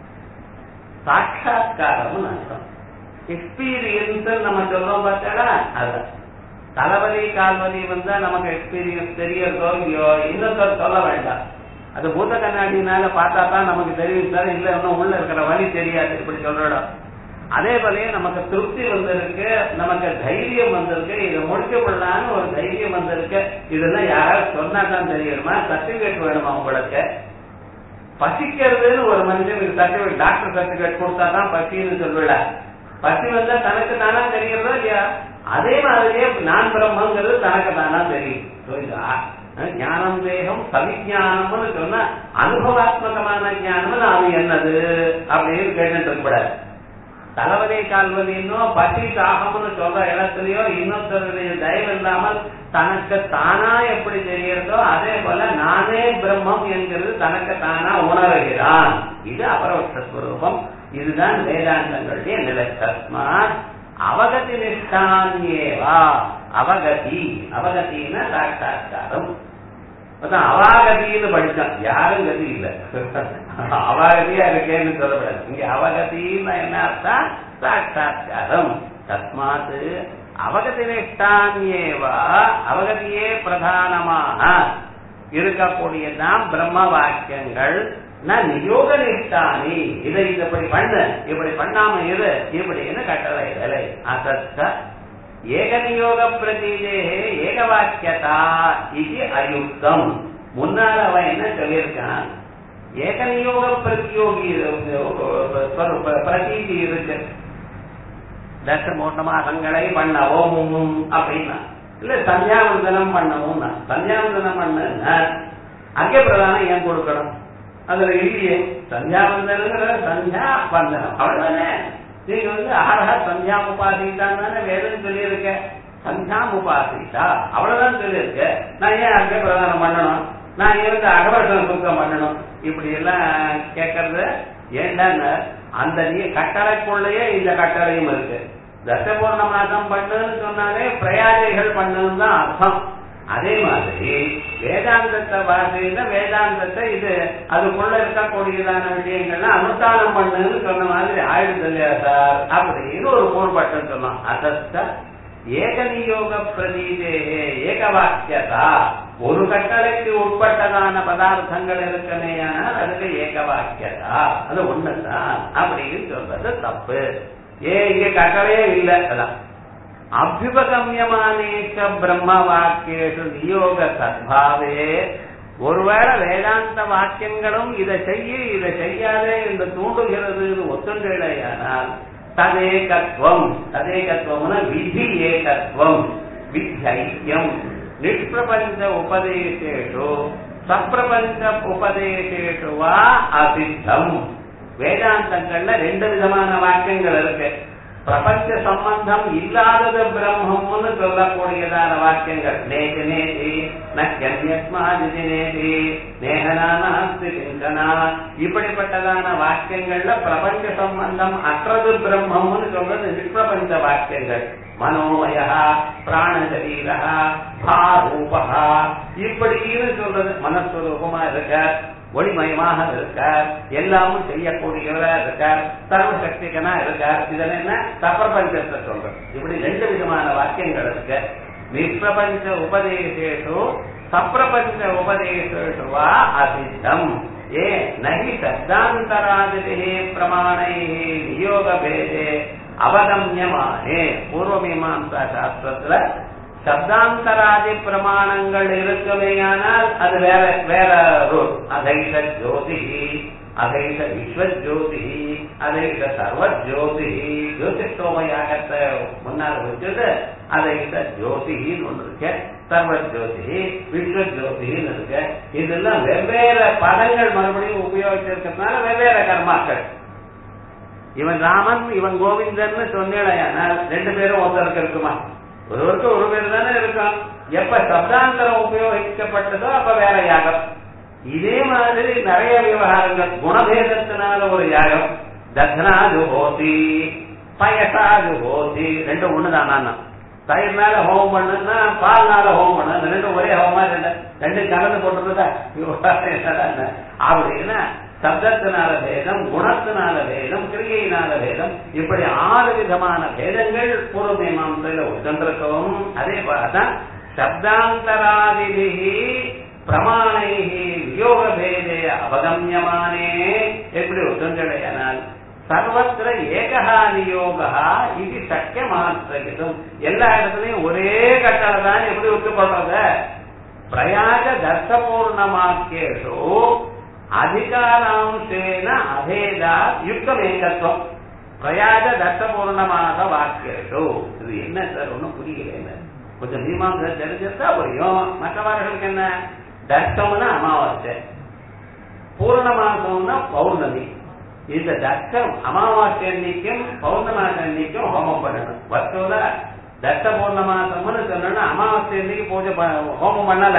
சாட்சா்காரம் அர்த்தம் எக்ஸ்பீரியன்ஸ் நம்ம சொல்றோம் பார்த்தாடா அதான் தலைவலி கால்வலி வந்தா நமக்கு எக்ஸ்பீரியன்ஸ் தெரியறதோ இல்லையோ இன்னொருத்தர் சொல்ல வேண்டாம் அது பூத கண்ணாடினால பார்த்தா தான் நமக்கு தெரியும் சார் இல்ல இன்னும் உள்ள இருக்கிற வலி தெரியாது இப்படி சொல்றோம் அதே போலயே நமக்கு திருப்தி வந்திருக்கு நமக்கு தைரியம் வந்திருக்கு இதை முடிக்க விடலான்னு ஒரு தைரியம் வந்திருக்கு இதெல்லாம் யாராவது சொன்னா தான் தெரியுமா சர்டிபிகேட் வேணுமா உங்களுக்கு பசிக்கிறதுன்னு ஒரு மனுஷனுக்கு சர்டிபிகேட் டாக்டர் சர்டிபிகேட் கொடுத்தா தான் பசின்னு சொல்லுவிட பசி வந்தா தனக்கு தானா தெரிகிறதோ இல்லையா அதே மாதிரியே நான் பிரம்மங்கிறது தனக்கு தானா தெரியும் ஞானம் தேகம் சவிஞானம்னு சொன்னா அனுபவாத்மகமான ஞானம் அது என்னது அப்படின்னு கேட்டுட்டு இருக்கக்கூடாது தலைவலி கால்வலின்னோ பசி தாகம்னு சொல்ற இடத்துலயோ இன்னொருத்தருடைய தயவு இல்லாமல் தனக்கு தானா எப்படி தெரியறதோ அதே போல நானே பிரம்மம் என்கிறது தனக்கு தானா உணர்கிறான் இது அபரோட்சஸ்வரூபம் இதுதான் வேதாந்தங்களுடைய நிலை தஸ்மாத் அவகதி நிஷ்டான்யேவா அவகதி அவகத்தின்னா சாட்சா்காரம் அவாகதின்னு படிச்சான் யாரும் கதி இல்ல அவாகதியா இருக்கேன்னு சொல்லப்படாது இங்க அவகதின்னு என்ன அர்த்தம் சாட்சா்காரம் தஸ்மாத் அவகதி நிஷ்டான்யேவா அவகதியே பிரதானமாக இருக்கக்கூடியதான் பிரம்ம வாக்கியங்கள் நான் நியோக நிஷ்டானி இதை இப்படி பண்ணு இப்படி பண்ணாம இரு இப்படின்னு கட்டளை வேலை அசத்த ஏகநியோக பிரதீதே ஏக வாக்கியதா இது அயுக்தம் முன்னால் அவன் என்ன சொல்லியிருக்கான் ஏகநியோக பிரதியோகி பிரதீதி இருக்கு தசமோட்டமாசங்களை பண்ணவும் அப்படின்னா இல்ல சந்தியாவந்தனம் பண்ணவும் சந்தியாவந்தனம் பண்ண அங்கே பிரதானம் ஏன் கொடுக்கணும் அதுல இல்லையே சந்தியாவந்தனங்கிற சந்தியா வந்தனம் அவ்வளவுதானே நீங்க வந்து ஆஹா சந்தியா உபாசிட்டான் தானே வேதம் சொல்லியிருக்க சந்தியா உபாசிட்டா அவ்வளவுதான் சொல்லியிருக்க நான் ஏன் அங்கே பிரதானம் பண்ணணும் நான் ஏன் வந்து அகவர்ஷன சுத்தம் பண்ணணும் இப்படி எல்லாம் கேட்கறது ஏண்டான்னு அந்த நீ கட்டளைக்குள்ளேயே இந்த கட்டளையும் இருக்கு தசபூர்ணமாசம் பண்ணுன்னு சொன்னாலே பிரயாஜைகள் பண்ணுன்னு தான் அர்த்தம் அதே மாதிரி வேதாந்தத்தை வாசினா வேதாந்தத்தை இது அதுக்குள்ள இருக்கக்கூடியதான விஷயங்கள்லாம் அனுஷ்டானம் பண்ணுன்னு சொன்ன மாதிரி ஆயுதம் இல்லையா சார் அப்படின்னு ஒரு பொருட்பட்டம் சொன்னோம் அசத்த ஏகநியோக பிரதீதே ஏக வாக்கியதா ஒரு கட்டளைக்கு உட்பட்டதான பதார்த்தங்கள் இருக்கமேயானால் அதுக்கு ஏக வாக்கியதா அது ஒண்ணுதான் அப்படின்னு சொல்றது தப்பு ஏன் இங்க கட்டளையே இல்லை அதான் அபியுபகமியமானேஷ பிரம்ம வாக்கியேஷு நியோக சத்பாவே ஒருவேளை வேதாந்த வாக்கியங்களும் இதை செய்ய இதை செய்யாதே என்று தூண்டுகிறது ஒத்துண்டேடையானால் ததேகத்துவம் ததேகத்துவம்னா விதி ஏகத்துவம் வித்யம் நிஷ்பிரபஞ்ச உபதேசேஷு சப்பிரபஞ்ச உபதேசேஷு வா அசித்தம் வேதாந்தங்கள்ல ரெண்டு விதமான வாக்கியங்கள் இருக்கு பிரபஞ்ச சம்பந்தம் இல்லாதது பிரம்மம்னு சொல்லக்கூடியதான வாக்கியங்கள் நேதி நேதி நன்யஸ்மாதி நேதி நேகனாஸ்தி சிந்தனா இப்படிப்பட்டதான வாக்கியங்கள்ல பிரபஞ்ச சம்பந்தம் அற்றது பிரம்மம்னு சொல்றது நிஷ்பிரபஞ்ச வாக்கியங்கள் மனோமய பிராணசரீர பாரூபா இப்படின்னு சொல்றது மனஸ்வரூபமா இருக்க ஒளிமயமாக இருக்கார் எல்லாமும் செய்யக்கூடியவரா இருக்கார் சர்வசக்திகனா இருக்கார் இதன் என்ன சப்பிரபஞ்சத்தை சொல்றது இப்படி ரெண்டு விதமான வாக்கியங்கள் இருக்கு நிஷ்பிரபஞ்ச உபதேசேஷு சப்பிரபஞ்ச உபதேசேஷு வா அசித்தம் ஏ நகி சப்தாந்தராதிபிஹி பிரமாணைஹி நியோக பேதே அவகமியமானே பூர்வமீமாம்சா சாஸ்திரத்துல சப்தாந்தராதி பிரமாணங்கள் இருக்குமேயானால் அது வேற வேற ரூல் அதைத ஜோதி அதைத விஸ்வஜோதி அதைத சர்வஜோதி ஜோதிஷோமயாகத்தை முன்னால் வச்சுட்டு அதைத ஜோதின்னு ஒன்று இருக்கு சர்வஜோதி விஸ்வஜோதின்னு இருக்கு இதெல்லாம் வெவ்வேறு பதங்கள் மறுபடியும் உபயோகிச்சிருக்கிறதுனால வெவ்வேறு கர்மாக்கள் இவன் ராமன் இவன் கோவிந்தன் சொன்னேடையானால் ரெண்டு பேரும் ஒருத்தருக்கு இருக்குமா ஒருவருக்கு ஒரு பேர் தானே இருக்கும் எப்ப சப்தாந்தரம் உபயோகிக்கப்பட்டதோ அப்ப வேற யாகம் இதே மாதிரி நிறைய விவகாரங்கள் குணபேதத்தினால ஒரு யாகம் தத்னாது ஹோதி பயசாது ஹோதி ரெண்டும் ஒண்ணுதான் நான் தயிர்னால ஹோமம் பண்ணுன்னா பால்னால ஹோமம் பண்ணு அந்த ரெண்டும் ஒரே ஹோமா ரெண்டு ரெண்டு கலந்து போட்டுருந்தா அப்படின்னா சப்தத்தினால பேதம் குணத்தினால பேதம் கிரியையினால பேதம் இப்படி ஆறு விதமான பேதங்கள் பூர்வ மீமாசையில உட்கொண்டிருக்கவும் அதே போலதான் சப்தாந்தராதிபிகி பிரமாணைகி வியோக பேதே அவகமியமானே எப்படி உட்கொண்டடையானால் சர்வத்திர ஏகா நியோகா இது சக்கிய மாத்திரம் எல்லா இடத்துலயும் ஒரே கட்டளை தான் எப்படி ஒத்துக்கொள்றத பிரயாக தர்சபூர்ணமாக்கேஷோ அதிகாராంశేన அபேதா யுக்தமேகத்துவம் பிரயாஜ தர்சபூர்ணமாக வாக்கியோ இது என்ன சார் ஒன்றும் புரியல கொஞ்சம் மீமாசை தெரிஞ்சிருந்தா புரியும் மற்றவர்களுக்கு என்ன தர்க்கம்னா அமாவாசை பூர்ணமாசம்னா பௌர்ணமி இந்த தர்க்கம் அமாவாசை அன்னைக்கும் பௌர்ணமாசை அன்னைக்கும் ஹோமம் பண்ணணும் வஸ்துல தர்க்க பூர்ணமாசம்னு சொன்னா அமாவாசை அன்னைக்கு பூஜை ஹோமம் பண்ணல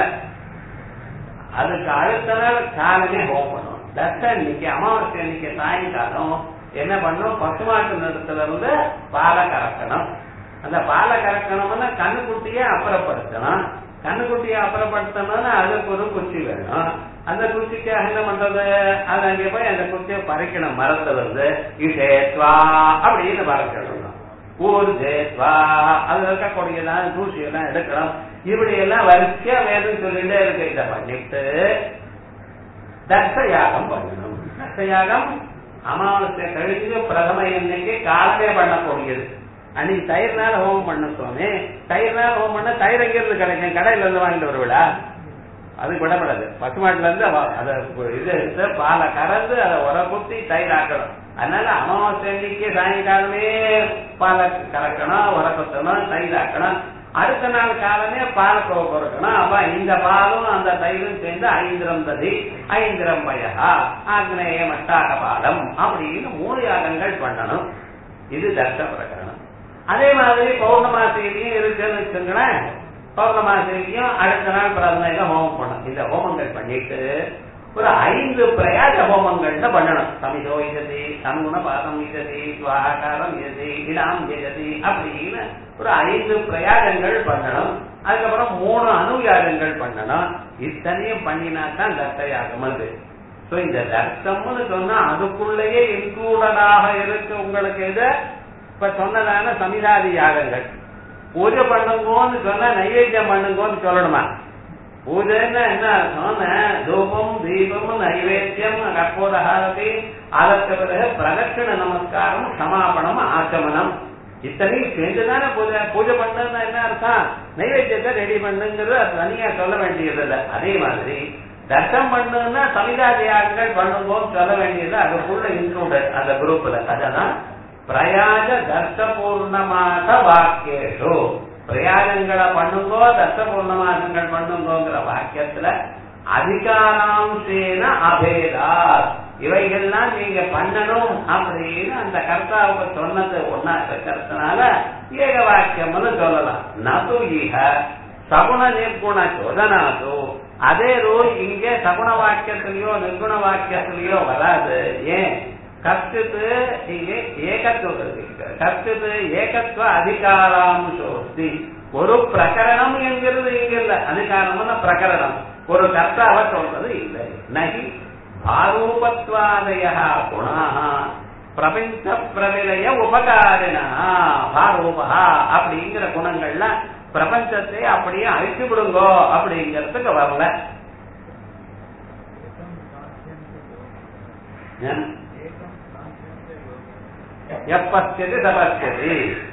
அதுக்கு அடுத்த நாள் காலமே ஹோம் பண்ணும் தச அன்னைக்கு அமாவாசை அன்னைக்கு சாயங்காலம் என்ன பண்ணும் பசுமாட்டு நிறத்துல இருந்து பாலை கறக்கணும் அந்த பாலை கறக்கணும்னா கண்ணுக்குட்டியை அப்புறப்படுத்தணும் கண்ணுக்குட்டியை அப்புறப்படுத்தணும்னா அதுக்கு ஒரு குச்சி வேணும் அந்த குச்சிக்காக என்ன பண்றது அது அங்கே போய் அந்த குச்சியை பறிக்கணும் மரத்துல இருந்து இசேத்வா அப்படின்னு பறக்கணும் ஊர் தேத்வா அதுல இருக்கக்கூடியதான் தூசியெல்லாம் எடுக்கணும் இப்படி எல்லாம் வரிசையா வேணும் சொல்லிட்டே இருக்கு இதை பண்ணிட்டு தர்சயாகம் பண்ணணும் தர்சயாகம் அமாவாசை கழிஞ்சு பிரதம இன்னைக்கு காலமே பண்ணக்கூடியது அன்னைக்கு தயிர்னால ஹோமம் பண்ண சுவாமி தயிர்னால ஹோமம் பண்ண தயிர் எங்கிருந்து கிடைக்கும் கடையில இருந்து வாங்கிட்டு வருவிடா அது விடப்படாது பசுமாட்டுல இருந்து அதை இது எடுத்து பாலை கறந்து அதை உர குத்தி தயிர் ஆக்கணும் அதனால அமாவாசை அன்னைக்கு சாயங்காலமே பாலை கறக்கணும் உர குத்தணும் தயிர் ஆக்கணும் அடுத்த நாள் காலமே பால் பொறுக்கணும் அப்ப இந்த பாலும் அந்த தயிரும் சேர்ந்து ஐந்திரம் ததி ஐந்திரம் பயகா ஆக்னேய மட்டாக பாலம் அப்படின்னு மூணு யாகங்கள் பண்ணணும் இது தர்ஷ பிரகரணம் அதே மாதிரி பௌர்ணமாசிலையும் இருக்குன்னு வச்சுங்களேன் பௌர்ணமாசிலையும் அடுத்த நாள் பிறந்த ஹோமம் பண்ணணும் இந்த ஹோமங்கள் பண்ணிட்டு ஒரு ஐந்து பிரயாச ஹோமங்கள்ல பண்ணணும் சமிதோ இததி சங்குண பாதம் இததி சுவாகாரம் இததி இடாம் எஜதி அப்படின்னு ஒரு ஐந்து பிரயாகங்கள் பண்ணணும் அதுக்கப்புறம் மூணு அணுயாகங்கள் பண்ணணும் இத்தனையும் பண்ணினா தான் தர்த்த யாகம் அது சோ இந்த தர்த்தம்னு சொன்னா அதுக்குள்ளேயே இன்க்ளூடடாக இருக்கு உங்களுக்கு எது இப்ப சொன்னதான சமிதாதி யாகங்கள் பூஜை பண்ணுங்கோன்னு சொன்னா நைவேத்தியம் பண்ணுங்கோன்னு சொல்லணுமா பூஜைன்னா என்ன அர்த்தம் தூபம் தீபம் நைவேத்தியம் கற்போதகாரதி அதற்கு பிறகு பிரதட்சிண நமஸ்காரம் சமாபனம் ஆச்சமனம் இத்தனையும் சேர்ந்துதானே பூஜை பூஜை பண்ணதுன்னா என்ன அர்த்தம் நைவேத்தியத்தை ரெடி பண்ணுங்கிறது அது தனியா சொல்ல வேண்டியது இல்லை அதே மாதிரி தர்ஷம் பண்ணுன்னா சமிதாதியாகங்கள் பண்ணும்போது சொல்ல வேண்டியது அதுக்குள்ள இன்க்ளூடட் அந்த குரூப்ல அததான் பிரயாஜ தர்ஷபூர்ணமாக வாக்கியேஷு பிரயாகங்களை பண்ணுங்கோ தர்ஷபூர்ணமாசங்கள் பண்ணுங்கோங்கிற வாக்கியத்துல அதிகாராம்சேன அபேதா இவைகள்லாம் நீங்க பண்ணணும் அப்படின்னு அந்த கர்த்தாவுக்கு சொன்னது ஒன்னா இருக்கிறதுனால ஏக வாக்கியம்னு சொல்லலாம் நது இக சகுண நிர்குண சோதனாது அதே ரூல் இங்கே சகுண வாக்கியத்திலேயோ நிர்குண வாக்கியத்திலேயோ வராது ஏன் கஷ்டித்து இங்கே ஏகத்துவ கஷ்டித்து ஏகத்துவ அதிகாராம்சோஸ்தி ஒரு பிரகரணம் என்கிறது இங்க இல்ல அதிகாரம்னு பிரகரணம் ஒரு கர்த்தாவை சொல்றது இல்லை நகி பாரூபத்வாதய குணாக பிரபஞ்ச பிரவிலய உபகாரினா பாரூபா அப்படிங்கிற குணங்கள்ல பிரபஞ்சத்தை அப்படியே அழிச்சு விடுங்கோ அப்படிங்கிறதுக்கு வரல எப்பஸ்யதி தபஸ்யதி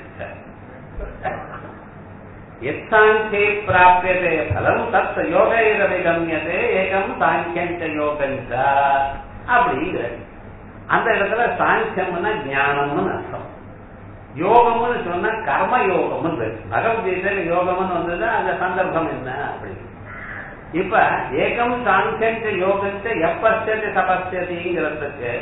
எத்தாங்கே பிராபியதே பலம் தத் யோகைரவிகமியதே ஏகம் சாங்கியஞ்ச யோகஞ்ச அப்படிங்கிற அந்த இடத்துல சாங்கியம்னா ஞானம்னு அர்த்தம் யோகம்னு சொன்னா கர்ம யோகம்னு பகவத்கீதையில யோகம்னு வந்தது அந்த சந்தர்ப்பம் என்ன அப்படி இப்ப ஏகம் சாங்கியஞ்ச யோகஞ்ச எப்பஸ்யதி தபஸ்யதிங்கிறதுக்கு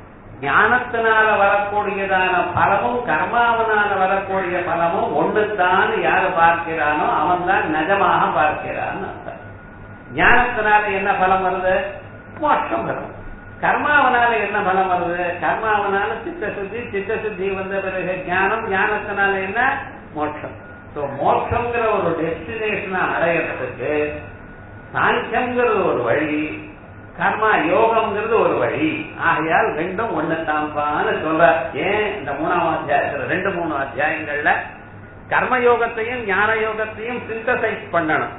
ஞானத்தினால வரக்கூடியதான பலமும் கர்மாவனால வரக்கூடிய பலமும் ஒண்ணுத்தான் யாரு பார்க்கிறானோ அவன் தான் நிஜமாக பார்க்கிறான்னு அர்த்தம் ஞானத்தினால என்ன பலம் வருது மோட்சம் வரும் கர்மாவனால என்ன பலம் வருது கர்மாவனால சித்த சுத்தி சித்த சுத்தி வந்த பிறகு ஞானம் ஞானத்தினால என்ன மோட்சம் ஸோ மோட்சங்கிற ஒரு டெஸ்டினேஷனை அடையிறதுக்கு சாங்கியம்ங்கிறது ஒரு வழி கர்மா யோகம்ங்கிறது ஒரு வழி ஆகையால் ரெண்டும் ஒண்ணுத்தான்பான்னு சொல்ற ஏன் இந்த மூணாம் அத்தியாயத்துல ரெண்டு மூணு அத்தியாயங்கள்ல கர்ம யோகத்தையும் ஞான யோகத்தையும் சிந்தசைஸ் பண்ணணும்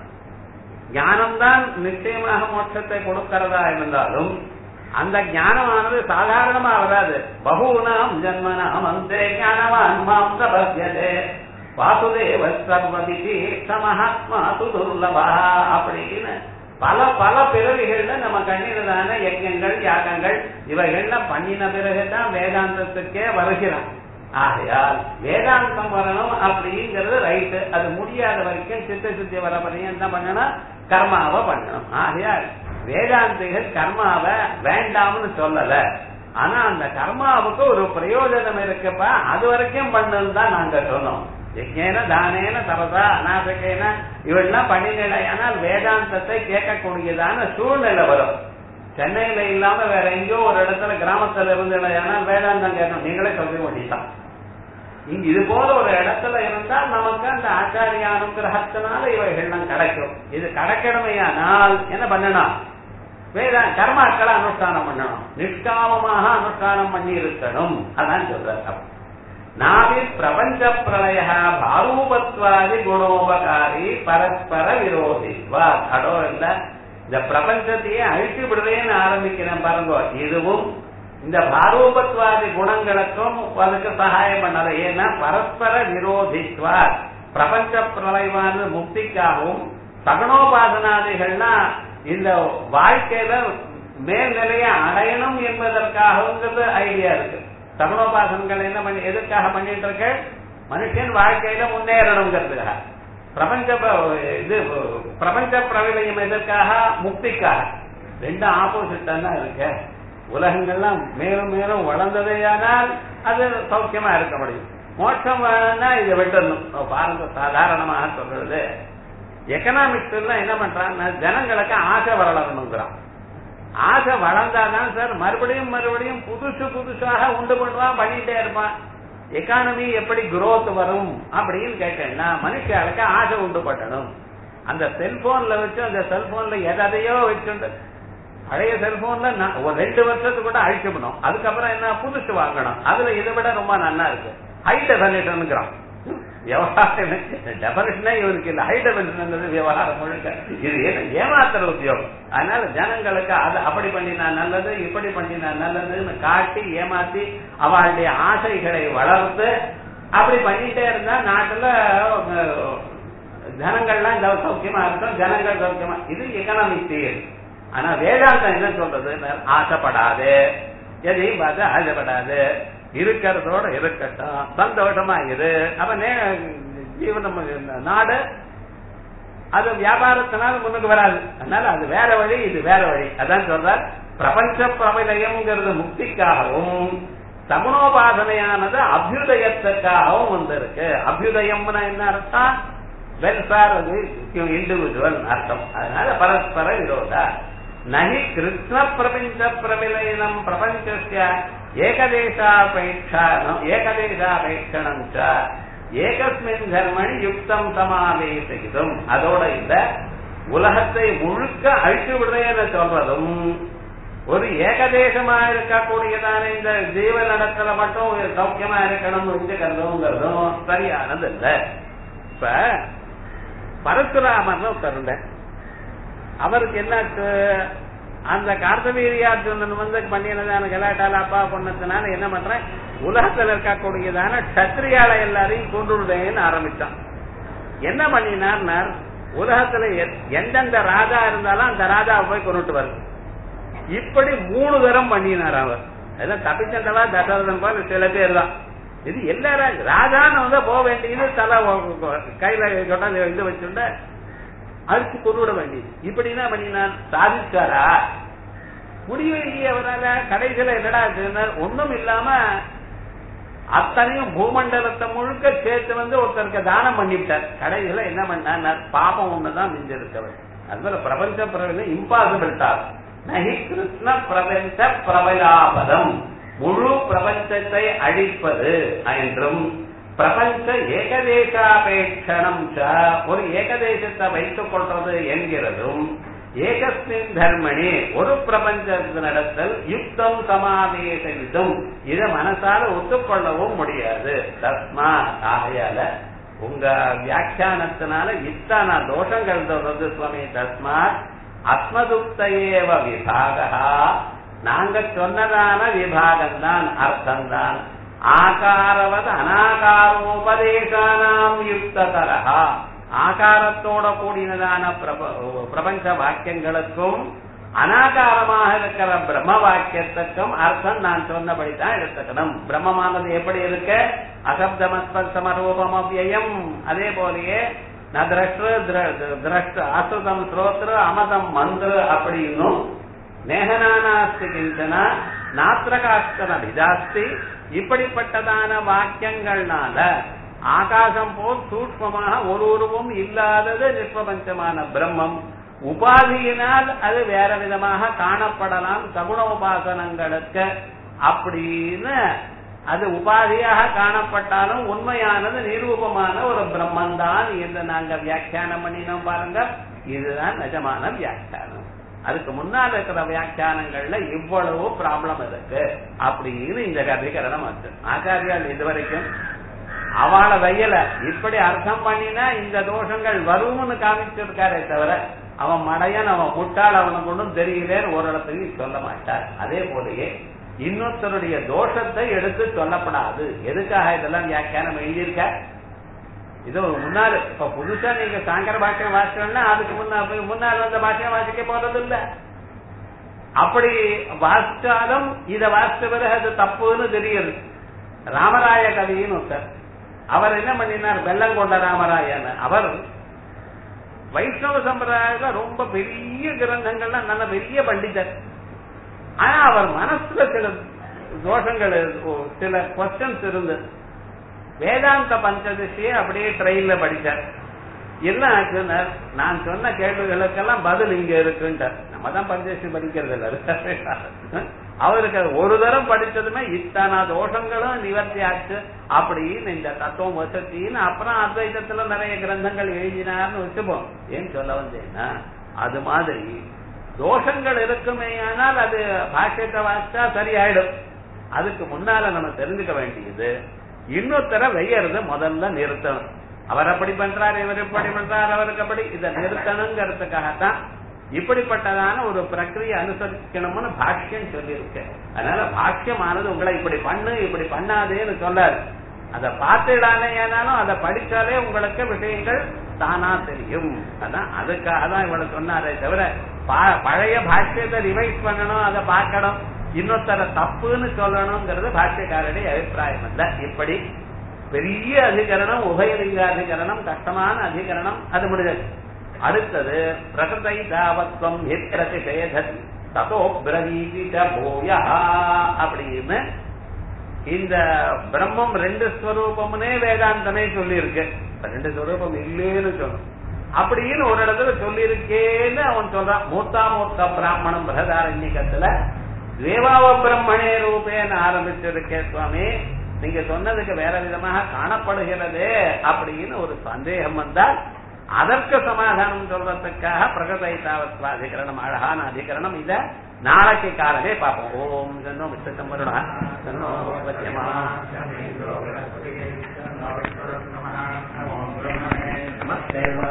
ஞானம்தான் நிச்சயமாக மோட்சத்தை கொடுக்கிறதா இருந்தாலும் அந்த ஞானமானது சாதாரணமா வராது பகூனாம் ஜன்மனாம் அந்த ஞானவான் மாம் தபஸ்யதே வாசுதேவ சர்வதிதி சமஹாத்மா துர்லபா அப்படின்னு பல பல பிறவிகள்ல நம்ம கண்ணினதான யஜ்யங்கள் யாகங்கள் இவைகள்ல பண்ணின பிறகுதான் வேதாந்தத்துக்கே வருகிறோம் ஆகையால் வேதாந்தம் வரணும் அப்படிங்கிறது ரைட்டு அது முடியாத வரைக்கும் சித்த சுத்தி வர வரையும் என்ன பண்ணணும் கர்மாவை பண்ணணும் ஆகையால் வேதாந்திகள் கர்மாவை வேண்டாம்னு சொல்லல ஆனா அந்த கர்மாவுக்கு ஒரு பிரயோஜனம் இருக்குப்பா அது வரைக்கும் பண்ணணும் தான் நாங்க சொன்னோம் யஜ்ஞேன தானேன தபசா அநாசகேன இவெல்லாம் பண்ணினால் வேதாந்தத்தை கேட்கக்கூடியதான சூழ்நிலை வரும் சென்னையில இல்லாம வேற எங்கேயோ ஒரு இடத்துல கிராமத்துல இருந்து வேதாந்தம் கேட்கணும் நீங்களே சொல்ல வேண்டியதான் இங்க இது போல ஒரு இடத்துல இருந்தால் நமக்கு அந்த ஆச்சாரிய அனுகிரகத்தினால இவைகள்லாம் கிடைக்கும் இது கிடைக்கணுமையானால் என்ன பண்ணணும் வேத கர்மாக்களை அனுஷ்டானம் பண்ணணும் நிஷ்காமமாக அனுஷ்டானம் பண்ணி இருக்கணும் அதான் சொல்ற நாவி பிரபஞ்ச பிரளய பாரூபத்வாதி குணோபகாரி பரஸ்பர விரோதித்வா கடோ இல்ல இந்த பிரபஞ்சத்தையே அழித்து விடுறேன்னு ஆரம்பிக்கிறேன் பாருங்க இதுவும் இந்த பாரூபத்வாதி குணங்களுக்கும் அதுக்கு சகாயம் பண்ணல ஏன்னா பரஸ்பர விரோதித்வா பிரபஞ்ச பிரளயமான முக்திக்காகவும் சகனோபாசனாதிகள்லாம் இந்த வாழ்க்கையில மேல்நிலையை அடையணும் என்பதற்காகங்கிறது ஐடியா இருக்கு சகுனோபாசனங்கள் என்ன பண்ணி எதுக்காக பண்ணிட்டு இருக்க மனுஷன் வாழ்க்கையில முன்னேறணுங்கிறதுக்காக பிரபஞ்ச இது பிரபஞ்ச பிரவிலையும் எதற்காக முக்திக்காக ரெண்டு ஆப்போசிட் தான் இருக்கு உலகங்கள்லாம் மேலும் மேலும் வளர்ந்ததேயானால் அது சௌக்கியமா இருக்க முடியும் மோட்சம் வேணும்னா இதை விட்டுடணும் பாருங்க சாதாரணமாக சொல்றது எக்கனாமிக்ஸ் எல்லாம் என்ன பண்றாங்கன்னா ஜனங்களுக்கு ஆசை வளரணுங்கிறான் ஆசை வளர்ந்தாதான் சார் மறுபடியும் மறுபடியும் புதுசு புதுசாக உண்டு பண்ணுவான் பண்ணிட்டே இருப்பான் எக்கானமி எப்படி குரோத் வரும் அப்படின்னு கேட்டேன்னா மனுஷாளுக்கு ஆசை உண்டு பண்ணணும் அந்த செல்போன்ல வச்சு அந்த செல்போன்ல எதையோ வச்சுண்டு பழைய செல்போன்ல ஒரு ரெண்டு வருஷத்துக்கு கூட அழிச்சுக்கணும் அதுக்கப்புறம் என்ன புதுசு வாங்கணும் அதுல இதை விட ரொம்ப நல்லா இருக்கு ஹை டெபனேஷன்ங்கிறான் விவகாரம் டெபனேஷனே இவருக்கு இல்ல ஹை டெபனேஷன் விவகாரம் முழுக்க இது ஏமாத்துற உத்தியோகம் அதனால ஜனங்களுக்கு அது அப்படி பண்ணினா நல்லது இப்படி பண்ணினா நல்லதுன்னு காட்டி ஏமாத்தி அவளுடைய ஆசைகளை வளர்த்து அப்படி பண்ணிட்டே இருந்தா நாட்டுல ஜனங்கள்லாம் சௌக்கியமா இருக்கும் ஜனங்கள் சௌக்கியமா இது எக்கனாமிக் தியரி ஆனா வேதாந்தம் என்ன சொல்றது ஆசைப்படாது எதையும் பார்த்து ஆசைப்படாது இருக்கிறதோட இருக்கட்டும் சந்தோஷமா இரு அப்ப ஜீவனம் நாடு அது வியாபாரத்தினால முன்னுக்கு வராது அதனால அது வேற வழி இது வேற வழி அதான் சொல்றார் பிரபஞ்ச பிரபலயம்ங்கிறது முக்திக்காகவும் சகுணோபாசனையானது அபியுதயத்துக்காகவும் வந்திருக்கு அபியுதயம்னா என்ன அர்த்தம் வெல்ஃபேர் அது இண்டிவிஜுவல் அர்த்தம் அதனால பரஸ்பர விரோதா நகி கிருஷ்ண பிரபஞ்ச பிரவிலயனம் பிரபஞ்சஸ்ய ஏகதேசாபேட்சானம் ஏகதேசாபேட்சணம் ச ஏகஸ்மின் தர்மணி யுக்தம் சமாவேசிக்கும் அதோட இந்த உலகத்தை முழுக்க அழித்து விடுறேன்னு சொல்றதும் ஒரு ஏகதேசமா இருக்கக்கூடியதான இந்த ஜீவ நடத்துல மட்டும் சௌக்கியமா இருக்கணும் கருதுங்கிறதும் சரியானது இல்ல இப்ப பரசுராமன் ஒருத்தருண்ட அவருக்கு என்னாச்சு அந்த கார்த்தவீரியார்ஜுனன் வந்து பண்ணினதான கலாட்டால அப்பா பண்ணதுனால என்ன பண்றேன் உலகத்துல இருக்கக்கூடியதான கத்திரியால எல்லாரையும் கொண்டுடுறேன்னு ஆரம்பிச்சான் என்ன பண்ணினார் உலகத்துல எந்தெந்த ராஜா இருந்தாலும் அந்த ராஜாவை போய் கொண்டுட்டு வருது இப்படி மூணு தரம் பண்ணினார் அவர் அதெல்லாம் தப்பிச்சந்தவா தசரதன் போல சில பேர் தான் இது எல்லாரும் ராஜான்னு வந்து போக வேண்டியது தலை கையில கொண்டாந்து இது வச்சுட்ட அழிச்சு கொண்டுவிட வேண்டியது இப்படின்னா பண்ணினான் சாதிச்சாரா முடிவு அவரால கடைசியில என்னடா ஒண்ணும் இல்லாம அத்தனையும் பூமண்டலத்தை முழுக்க சேர்த்து வந்து ஒருத்தருக்கு தானம் பண்ணிவிட்டார் கடைசியில என்ன பண்ணார் பாபம் ஒண்ணுதான் மிஞ்சிருக்கவர் அதுமாதிரி பிரபஞ்ச பிரபல இம்பாசிபிள் டாஸ்க் நகி கிருஷ்ண பிரபஞ்ச பிரபலாபதம் முழு பிரபஞ்சத்தை அழிப்பது என்றும் பிரபஞ்ச ஏகதேசாபேட்சணம் ஒரு ஏகதேசத்தை வைத்துக் கொள்றது என்கிறதும் ஏகஸ்மின் தர்மணி ஒரு பிரபஞ்சத்தினிடத்தில் யுக்தம் சமாவேசித்தும் இதை மனசால ஒத்துக்கொள்ளவும் முடியாது தஸ்மா ஆகையால உங்க வியாக்கியானத்தினால இத்தனை தோஷங்கள் சொல்றது சுவாமி தஸ்மாத் அஸ்மதுக்தேவ விபாகா நாங்க சொன்னதான விபாகம்தான் அர்த்தம்தான் ஆகாரவத அனாகாரோபதேசானாம் யுக்ததரகா ஆகாரத்தோட கூடினதான பிரபஞ்ச வாக்கியங்களுக்கும் அனாகாரமாக இருக்கிற பிரம்ம வாக்கியத்துக்கும் அர்த்தம் நான் சொன்னபடி தான் எடுத்துக்கணும் பிரம்மமானது எப்படி இருக்க அசப்தமஸ்பர்சமரூபம் அவ்யயம் அதே போலயே திரஷ்ட ஆசுதம் ஸ்ரோத்ர அமதம் மந்திர அப்படின்னும் நேகனானாஸ்தி கிஞ்சன நாத்திரகாஸ்தன விதாஸ்தி இப்படிப்பட்டதான வாக்கியங்கள்னால ஆகாசம் போல் சூக்மமாக ஒரு உருவம் இல்லாதது நிஷ்பபஞ்சமான பிரம்மம் உபாதியினால் அது வேற விதமாக காணப்படலாம் சகுண உபாசனங்களுக்கு அப்படின்னு அது உபாதியாக காணப்பட்டாலும் உண்மையானது நிரூபமான ஒரு பிரம்மன் தான் என்று நாங்க வியாக்கியானம் பண்ணினோம் பாருங்க இதுதான் நிஜமான வியாக்கியானம் அதுக்கு முன்னால் இருக்கிற வியாக்கியானங்கள்ல இவ்வளவு ப்ராப்ளம் இருக்கு அப்படின்னு இந்த கதைகரணம் வந்து ஆச்சாரியால் இதுவரைக்கும் அவளை வையல இப்படி அர்த்தம் பண்ணினா இந்த தோஷங்கள் வரும்னு காமிச்சிருக்காரே தவிர அவன் மடையன் அவன் முட்டாள் அவனுக்கு ஒன்றும் தெரியலேன்னு ஒரு இடத்துக்கு சொல்ல மாட்டார் அதே போலயே இன்னொருத்தருடைய தோஷத்தை எடுத்து சொல்லப்படாது எதுக்காக இதெல்லாம் வியாக்கியானம் எழுதியிருக்க இது ஒரு முன்னாள் இப்ப புதுசா நீங்க சாங்கர பாஷ்யம் வாசிக்கணும்னா அதுக்கு முன்னால் முன்னால் வந்த பாஷ்யம் வாசிக்க போறது இல்ல அப்படி வாசிச்சாலும் இத வாசிச்ச பிறகு அது தப்புன்னு தெரியுது ராமராய கவின்னு ஒருத்தர் அவர் என்ன பண்ணினார் வெள்ளம் கொண்ட ராமராயன் அவர் வைஷ்ணவ சம்பிரதாயத்துல ரொம்ப பெரிய கிரந்தங்கள்லாம் நல்ல பெரிய பண்டிதர் ஆனா அவர் மனசுல சில தோஷங்கள் சில கொஸ்டின்ஸ் இருந்தது வேதாந்த பஞ்சதிஷியை அப்படியே ட்ரெயின்ல படிச்சார் என்ன ஆச்சுன்னா நான் சொன்ன கேள்விகளுக்கெல்லாம் பதில் இங்க இருக்குன்ட்டார் நம்ம தான் பஞ்சதிஷி படிக்கிறது இல்ல அவருக்கு ஒரு தரம் படிச்சதுமே இத்தனை தோஷங்களும் நிவர்த்தி ஆச்சு அப்படின்னு இந்த தத்துவம் வசத்தின்னு அப்புறம் அத்வைதத்துல நிறைய கிரந்தங்கள் எழுதினார்னு வச்சுப்போம் ஏன் சொல்ல வந்தேன்னா அது மாதிரி தோஷங்கள் இருக்குமே ஆனால் அது பாஷ்யத்தை வாசிச்சா சரியாயிடும் அதுக்கு முன்னால நம்ம தெரிஞ்சுக்க வேண்டியது இன்னொருத்தர வெய்யறத முதல்ல நிறுத்தணும் அவர் அப்படி பண்றாரு இவர் இப்படி பண்றாரு அவருக்கு அப்படி இதை நிறுத்தணுங்கிறதுக்காகத்தான் இப்படிப்பட்டதான ஒரு பிரக்கிரியை அனுசரிக்கணும்னு பாஷ்யம் சொல்லியிருக்கு அதனால பாஷ்யமானது உங்களை இப்படி பண்ணு இப்படி பண்ணாதேன்னு சொல்லாரு அதை பார்த்துடானே ஏனாலும் அதை படிச்சாலே உங்களுக்கு விஷயங்கள் தானா தெரியும் அதான் அதுக்காக தான் இவ்வளவு சொன்னாரே தவிர பழைய பாஷ்யத்தை ரிவைஸ் பண்ணணும் அதை பார்க்கணும் இன்னொருத்தர தப்புன்னு சொல்லணுங்கிறது பாஷ்யக்காரருடைய அபிப்பிராயம் அல்ல இப்படி பெரிய அதிகரணம் உபயலிங்க அதிகரணம் கஷ்டமான அதிகரணம் அது முடிஞ்சது அடுத்தது பிரகிருதை தாவத்வம் பிரதிஷேதத் ததோ பிரவீதி பூயா அப்படின்னு இந்த பிரம்மம் ரெண்டு ஸ்வரூபம்னே வேதாந்தமே சொல்லி இருக்கு ரெண்டு ஸ்வரூபம் இல்லேன்னு சொல்லணும் அப்படின்னு ஒரு இடத்துல சொல்லியிருக்கேன்னு அவன் சொல்றான் மூர்த்தாமூர்த்த பிராமணம் பிரகதாரண்யகத்துல தேவாவ பிரம்மணே ரூபேன்னு ஆரம்பிச்சிருக்கேன் சுவாமி நீங்க சொன்னதுக்கு வேற விதமாக காணப்படுகிறது அப்படின்னு ஒரு சந்தேகம் வந்தால் அதற்கு சமாதானம் சொல்றதுக்காக பிரகதைத்தாவத்வாதிகரணம் அழகான அதிகரணம் இத நாளைக்கு காலமே பார்ப்போம் ஓம் ஜன்னோ மிஸ்டர் வருடா ஜன்னோ சத்தியமா நமஸ்தே